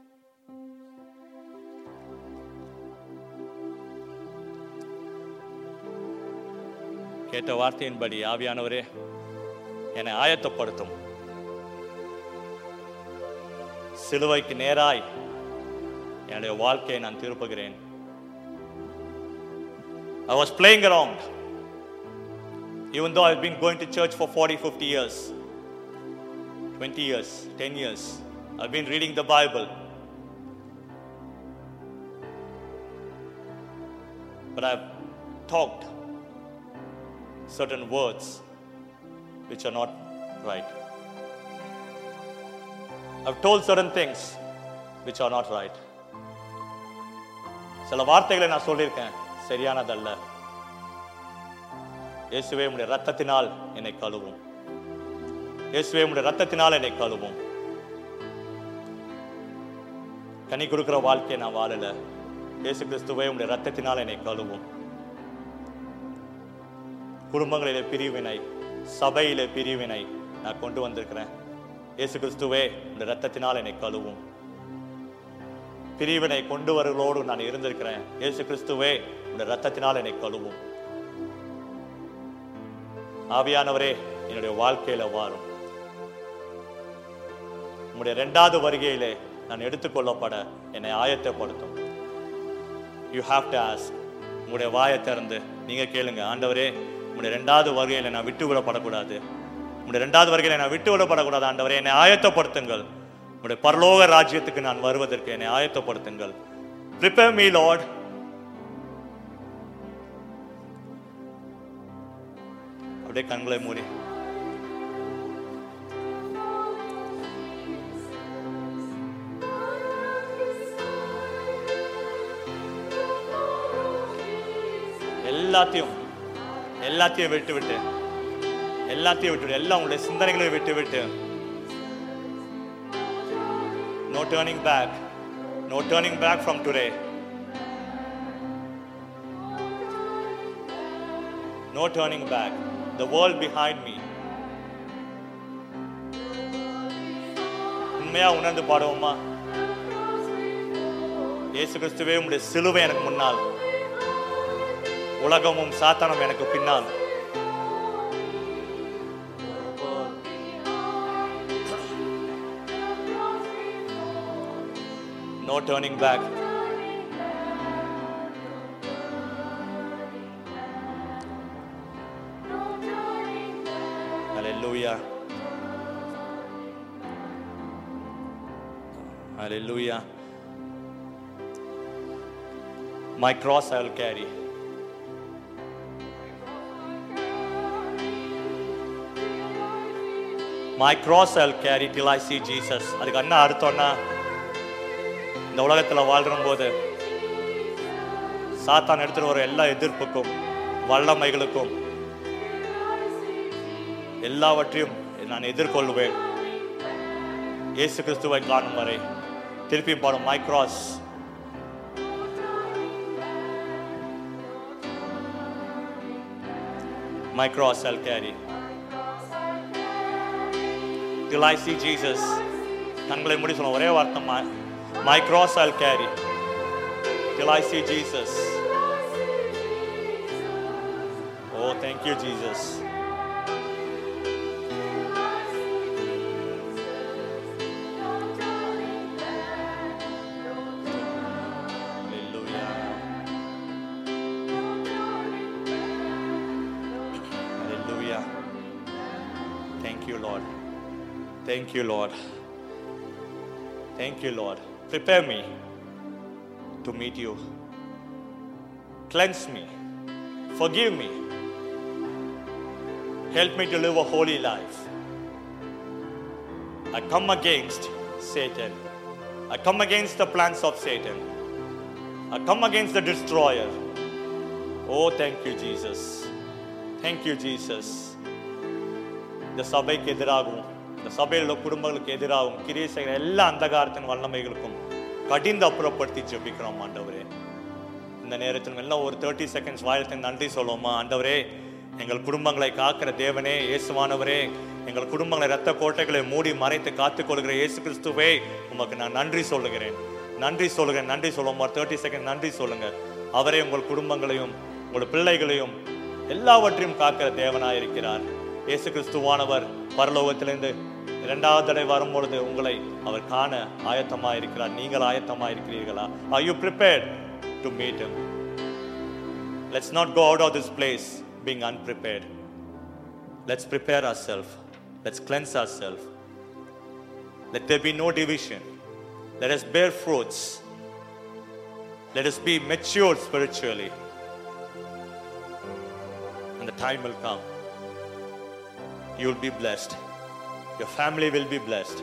கேட்ட வார்த்தையின்படி ஆவியானவரே என்னை ஆயத்தப்படுத்தும் சிலுவைக்கு நேராய் என்னுடைய வாழ்க்கையை நான் திருப்புகிறேன் I was playing around. Even though I've been going to church for 40, 50 years, 20 years, 10 years, I've been reading the Bible. But I've talked certain words which are not right. I've told certain things which are not right. சில வார்த்தைகளை நான் சொல்லியிருக்கேன் சரியானதல்ல இயேசுவே உம்முடைய ரத்தத்தினால் என்னை கழுவும் இயேசுவே உம்முடைய ரத்தத்தினால் என்னை கழுவும் கனி கொடுக்கிற வாழ்க்கையை நான் வாழல இயேசு கிறிஸ்துவே உம்முடைய ரத்தத்தினால் என்னை கழுவும் குடும்பங்களிலே பிரிவினை சபையிலே பிரிவினை நான் கொண்டு வந்திருக்கிறேன் இயேசு கிறிஸ்துவே இந்த ரத்தத்தினால் என்னை கழுவும் பிரிவினை கொண்டு வருகளோடு நான் இருந்திருக்கிறேன் இயேசு கிறிஸ்துவே இந்த ரத்தத்தினால் என்னை கழுவும் ஆவியானவரே என்னுடைய வாழ்க்கையில வாரும் உம்முடைய இரண்டாவது வருகையிலே நான் எடுத்துக்கொள்ளப்பட என்னை ஆயத்தப்படுத்தும் யூ ஹாவ் டு ஆஸ்க் உங்களுடைய வாயை திறந்து நீங்க கேளுங்க ஆண்டவரே உங்களுடைய ரெண்டாவது வருகையில நான் விட்டு விடப்படக்கூடாது உங்களுடைய ரெண்டாவது வருகையில நான் விட்டு விடப்படக்கூடாது ஆண்டவரே என்னை ஆயத்தப்படுத்துங்கள் உங்களுடைய பரலோக ராஜ்யத்துக்கு நான் வருவதற்கு என்னை ஆயத்தப்படுத்துங்கள் prepare me லார்ட் அப்படியே கண்களை மூடி எல்லாத்தையும் எல்லாத்தையும் விட்டு விட்டு எல்லாத்தையும் விட்டு விட்டு எல்லாம் உங்களுடைய சிந்தனைகளையும் விட்டு விட்டு no turning back no turning back from today no turning back the world behind me உண்மையா உணர்ந்து பாடுவோமா இயேசு கிறிஸ்துவே உம்முடைய சிலுவை எனக்கு முன்னால் உலகமும் சாத்தானும் எனக்கு பின்னால் No turning back. Hallelujah. Hallelujah. My cross I will carry. My cross I will carry till I see Jesus. அதுக்கு என்ன அர்த்தம்னா இந்த உலகத்தில் வாழ்கிற போது சாத்தான் எடுத்துட்டு வர எல்லா எதிர்ப்புக்கும் வல்லமைகளுக்கும் எல்லாவற்றையும் நான் எதிர்கொள்வேன் இயேசு கிறிஸ்துவை காணும் வரை திருப்பி பாடும் my cross my cross I'll carry till I see Jesus கண்களை முடி சொல்ல ஒரே வார்த்தை my cross I'll carry till I see Jesus oh thank you Jesus Hallelujah. Hallelujah. Thank you, Lord. Thank you, Lord. Thank you, Lord. Prepare me to meet you. Cleanse me. Forgive me. Help me to live a holy life. I come against Satan. I come against the plans of Satan. I come against the destroyer. Oh, thank you, Jesus. Thank you, Jesus. இந்த சபைக்கு எதிராகவும் இந்த சபையில் உள்ள குடும்பங்களுக்கு எதிராகவும் கிரியை செய்கிற எல்லா அந்தகாரத்தின் வல்லமைகளுக்கும் கடிந்து அப்புறப்படுத்தி ஜெபிக்கிறோம் ஆண்டவரே இந்த நேரத்தில் எல்லாம் ஒரு தேர்ட்டி செகண்ட்ஸ் வாயத்தின் நன்றி சொல்லுவோமா ஆண்டவரே எங்கள் குடும்பங்களை காக்கிற தேவனே இயேசுவானவரே எங்கள் குடும்பங்களை ரத்த கோட்டைகளை மூடி மறைத்து காத்துக்கொள்கிற இயேசு கிறிஸ்துவே உமக்கு நான் நன்றி சொல்லுகிறேன் நன்றி சொல்லுகிறேன் நன்றி சொல்லுவோம் ஒரு தேர்ட்டி செகண்ட் நன்றி சொல்லுங்க அவரே உங்கள் குடும்பங்களையும் உங்கள் பிள்ளைகளையும் எல்லாவற்றையும் காக்கிற தேவனாய் இருக்கிறார் இயேசு கிறிஸ்துவானவர் பரலோகத்திலிருந்து இரண்டாவது தடவை வரும்பொழுது உங்களை அவர் காண ஆயத்தமா இருக்கிறார் நீங்கள் ஆயத்தமா இருக்கிறீர்களா are you prepared to meet him let's not go out of this place being unprepared let's prepare ourselves let's cleanse ourselves let there be no division let us bear fruits let us be matured spiritually and the time will come you will be blessed your family will be blessed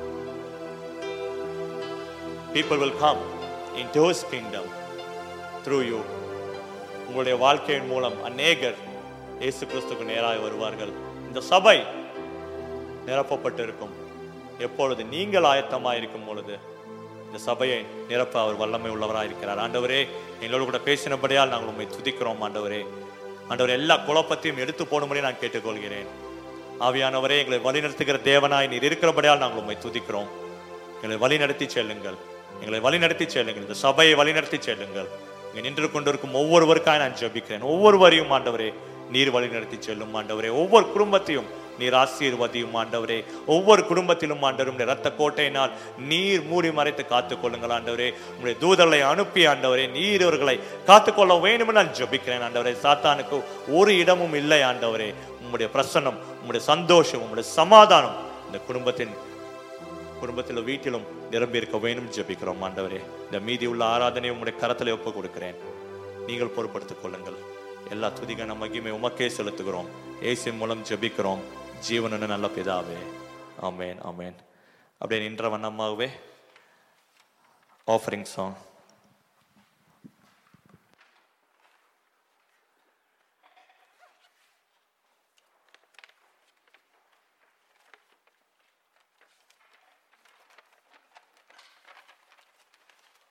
people will come into his kingdom through you உங்களுடைய வாழ்க்கையின் மூலம் அநேகர் இயேசு கிறிஸ்துக்கு நேராக வருவார்கள் இந்த சபை நிரப்பப்பட்டிருக்கும் எப்பொழுது நீங்கள் ஆயத்தமாக இருக்கும் பொழுது இந்த சபையை நிரப்ப அவர் வல்லமை உள்ளவராக இருக்கிறார் ஆண்டவரே எங்களோடு கூட பேசினபடியால் நாங்கள் உண்மை துதிக்கிறோம் ஆண்டவரே ஆண்டவர் எல்லா குழப்பத்தையும் எடுத்து போடும்படி நான் கேட்டுக்கொள்கிறேன் ஆவியானவரே எங்களை வழிநடத்துகிற தேவனாய் நீர் இருக்கிறபடியால் நாங்கள் உண்மை துதிக்கிறோம் எங்களை வழிநடத்தி செல்லுங்கள் எங்களை வழிநடத்தி செல்லுங்கள் இந்த சபையை வழிநடத்தி செல்லுங்கள் இங்கே நின்று கொண்டிருக்கும் ஒவ்வொருவருக்காக நான் ஜெபிக்கிறேன் ஒவ்வொருவரையும் ஆண்டவரே நீர் வழிநடத்தி செல்லும் ஆண்டவரே ஒவ்வொரு குடும்பத்தையும் நீர் ஆசீர்வதியும் ஆண்டவரே ஒவ்வொரு குடும்பத்திலும் ஆண்டவரும் ரத்த கோட்டையினால் நீர் மூடி மறைத்து காத்துக் கொள்ளுங்கள் ஆண்டவரே உங்களுடைய தூதர்களை அனுப்பி ஆண்டவரே நீர் இவர்களை காத்துக்கொள்ள வேண்டும் நான் ஜெபிக்கிறேன் ஆண்டவரே சாத்தானுக்கு ஒரு இடமும் இல்லை ஆண்டவரே உம்முடைய பிரசன்னம் உம்முடைய சந்தோஷம் உம்முடைய சமாதானம் இந்த குடும்பத்தின் குடும்பத்திலும் வீட்டிலும் நிரம்பி இருக்க வேண்டும் ஜெபிக்கிறோம் ஆண்டவரே இந்த மீதி உள்ள ஆராதனை உம்முடைய கரத்தில் ஒப்பு கொடுக்கிறேன் நீங்கள் பொறுப்படுத்திக் கொள்ளுங்கள் எல்லா துதிகன மகிமை உமக்கே செலுத்துகிறோம் ஏசு மூலம் ஜெபிக்கிறோம் ஜீவனு நல்ல பிதாவே ஆமேன் ஆமேன் அப்படியே நின்ற வண்ணமாகவே ஆஃபரிங் சாங்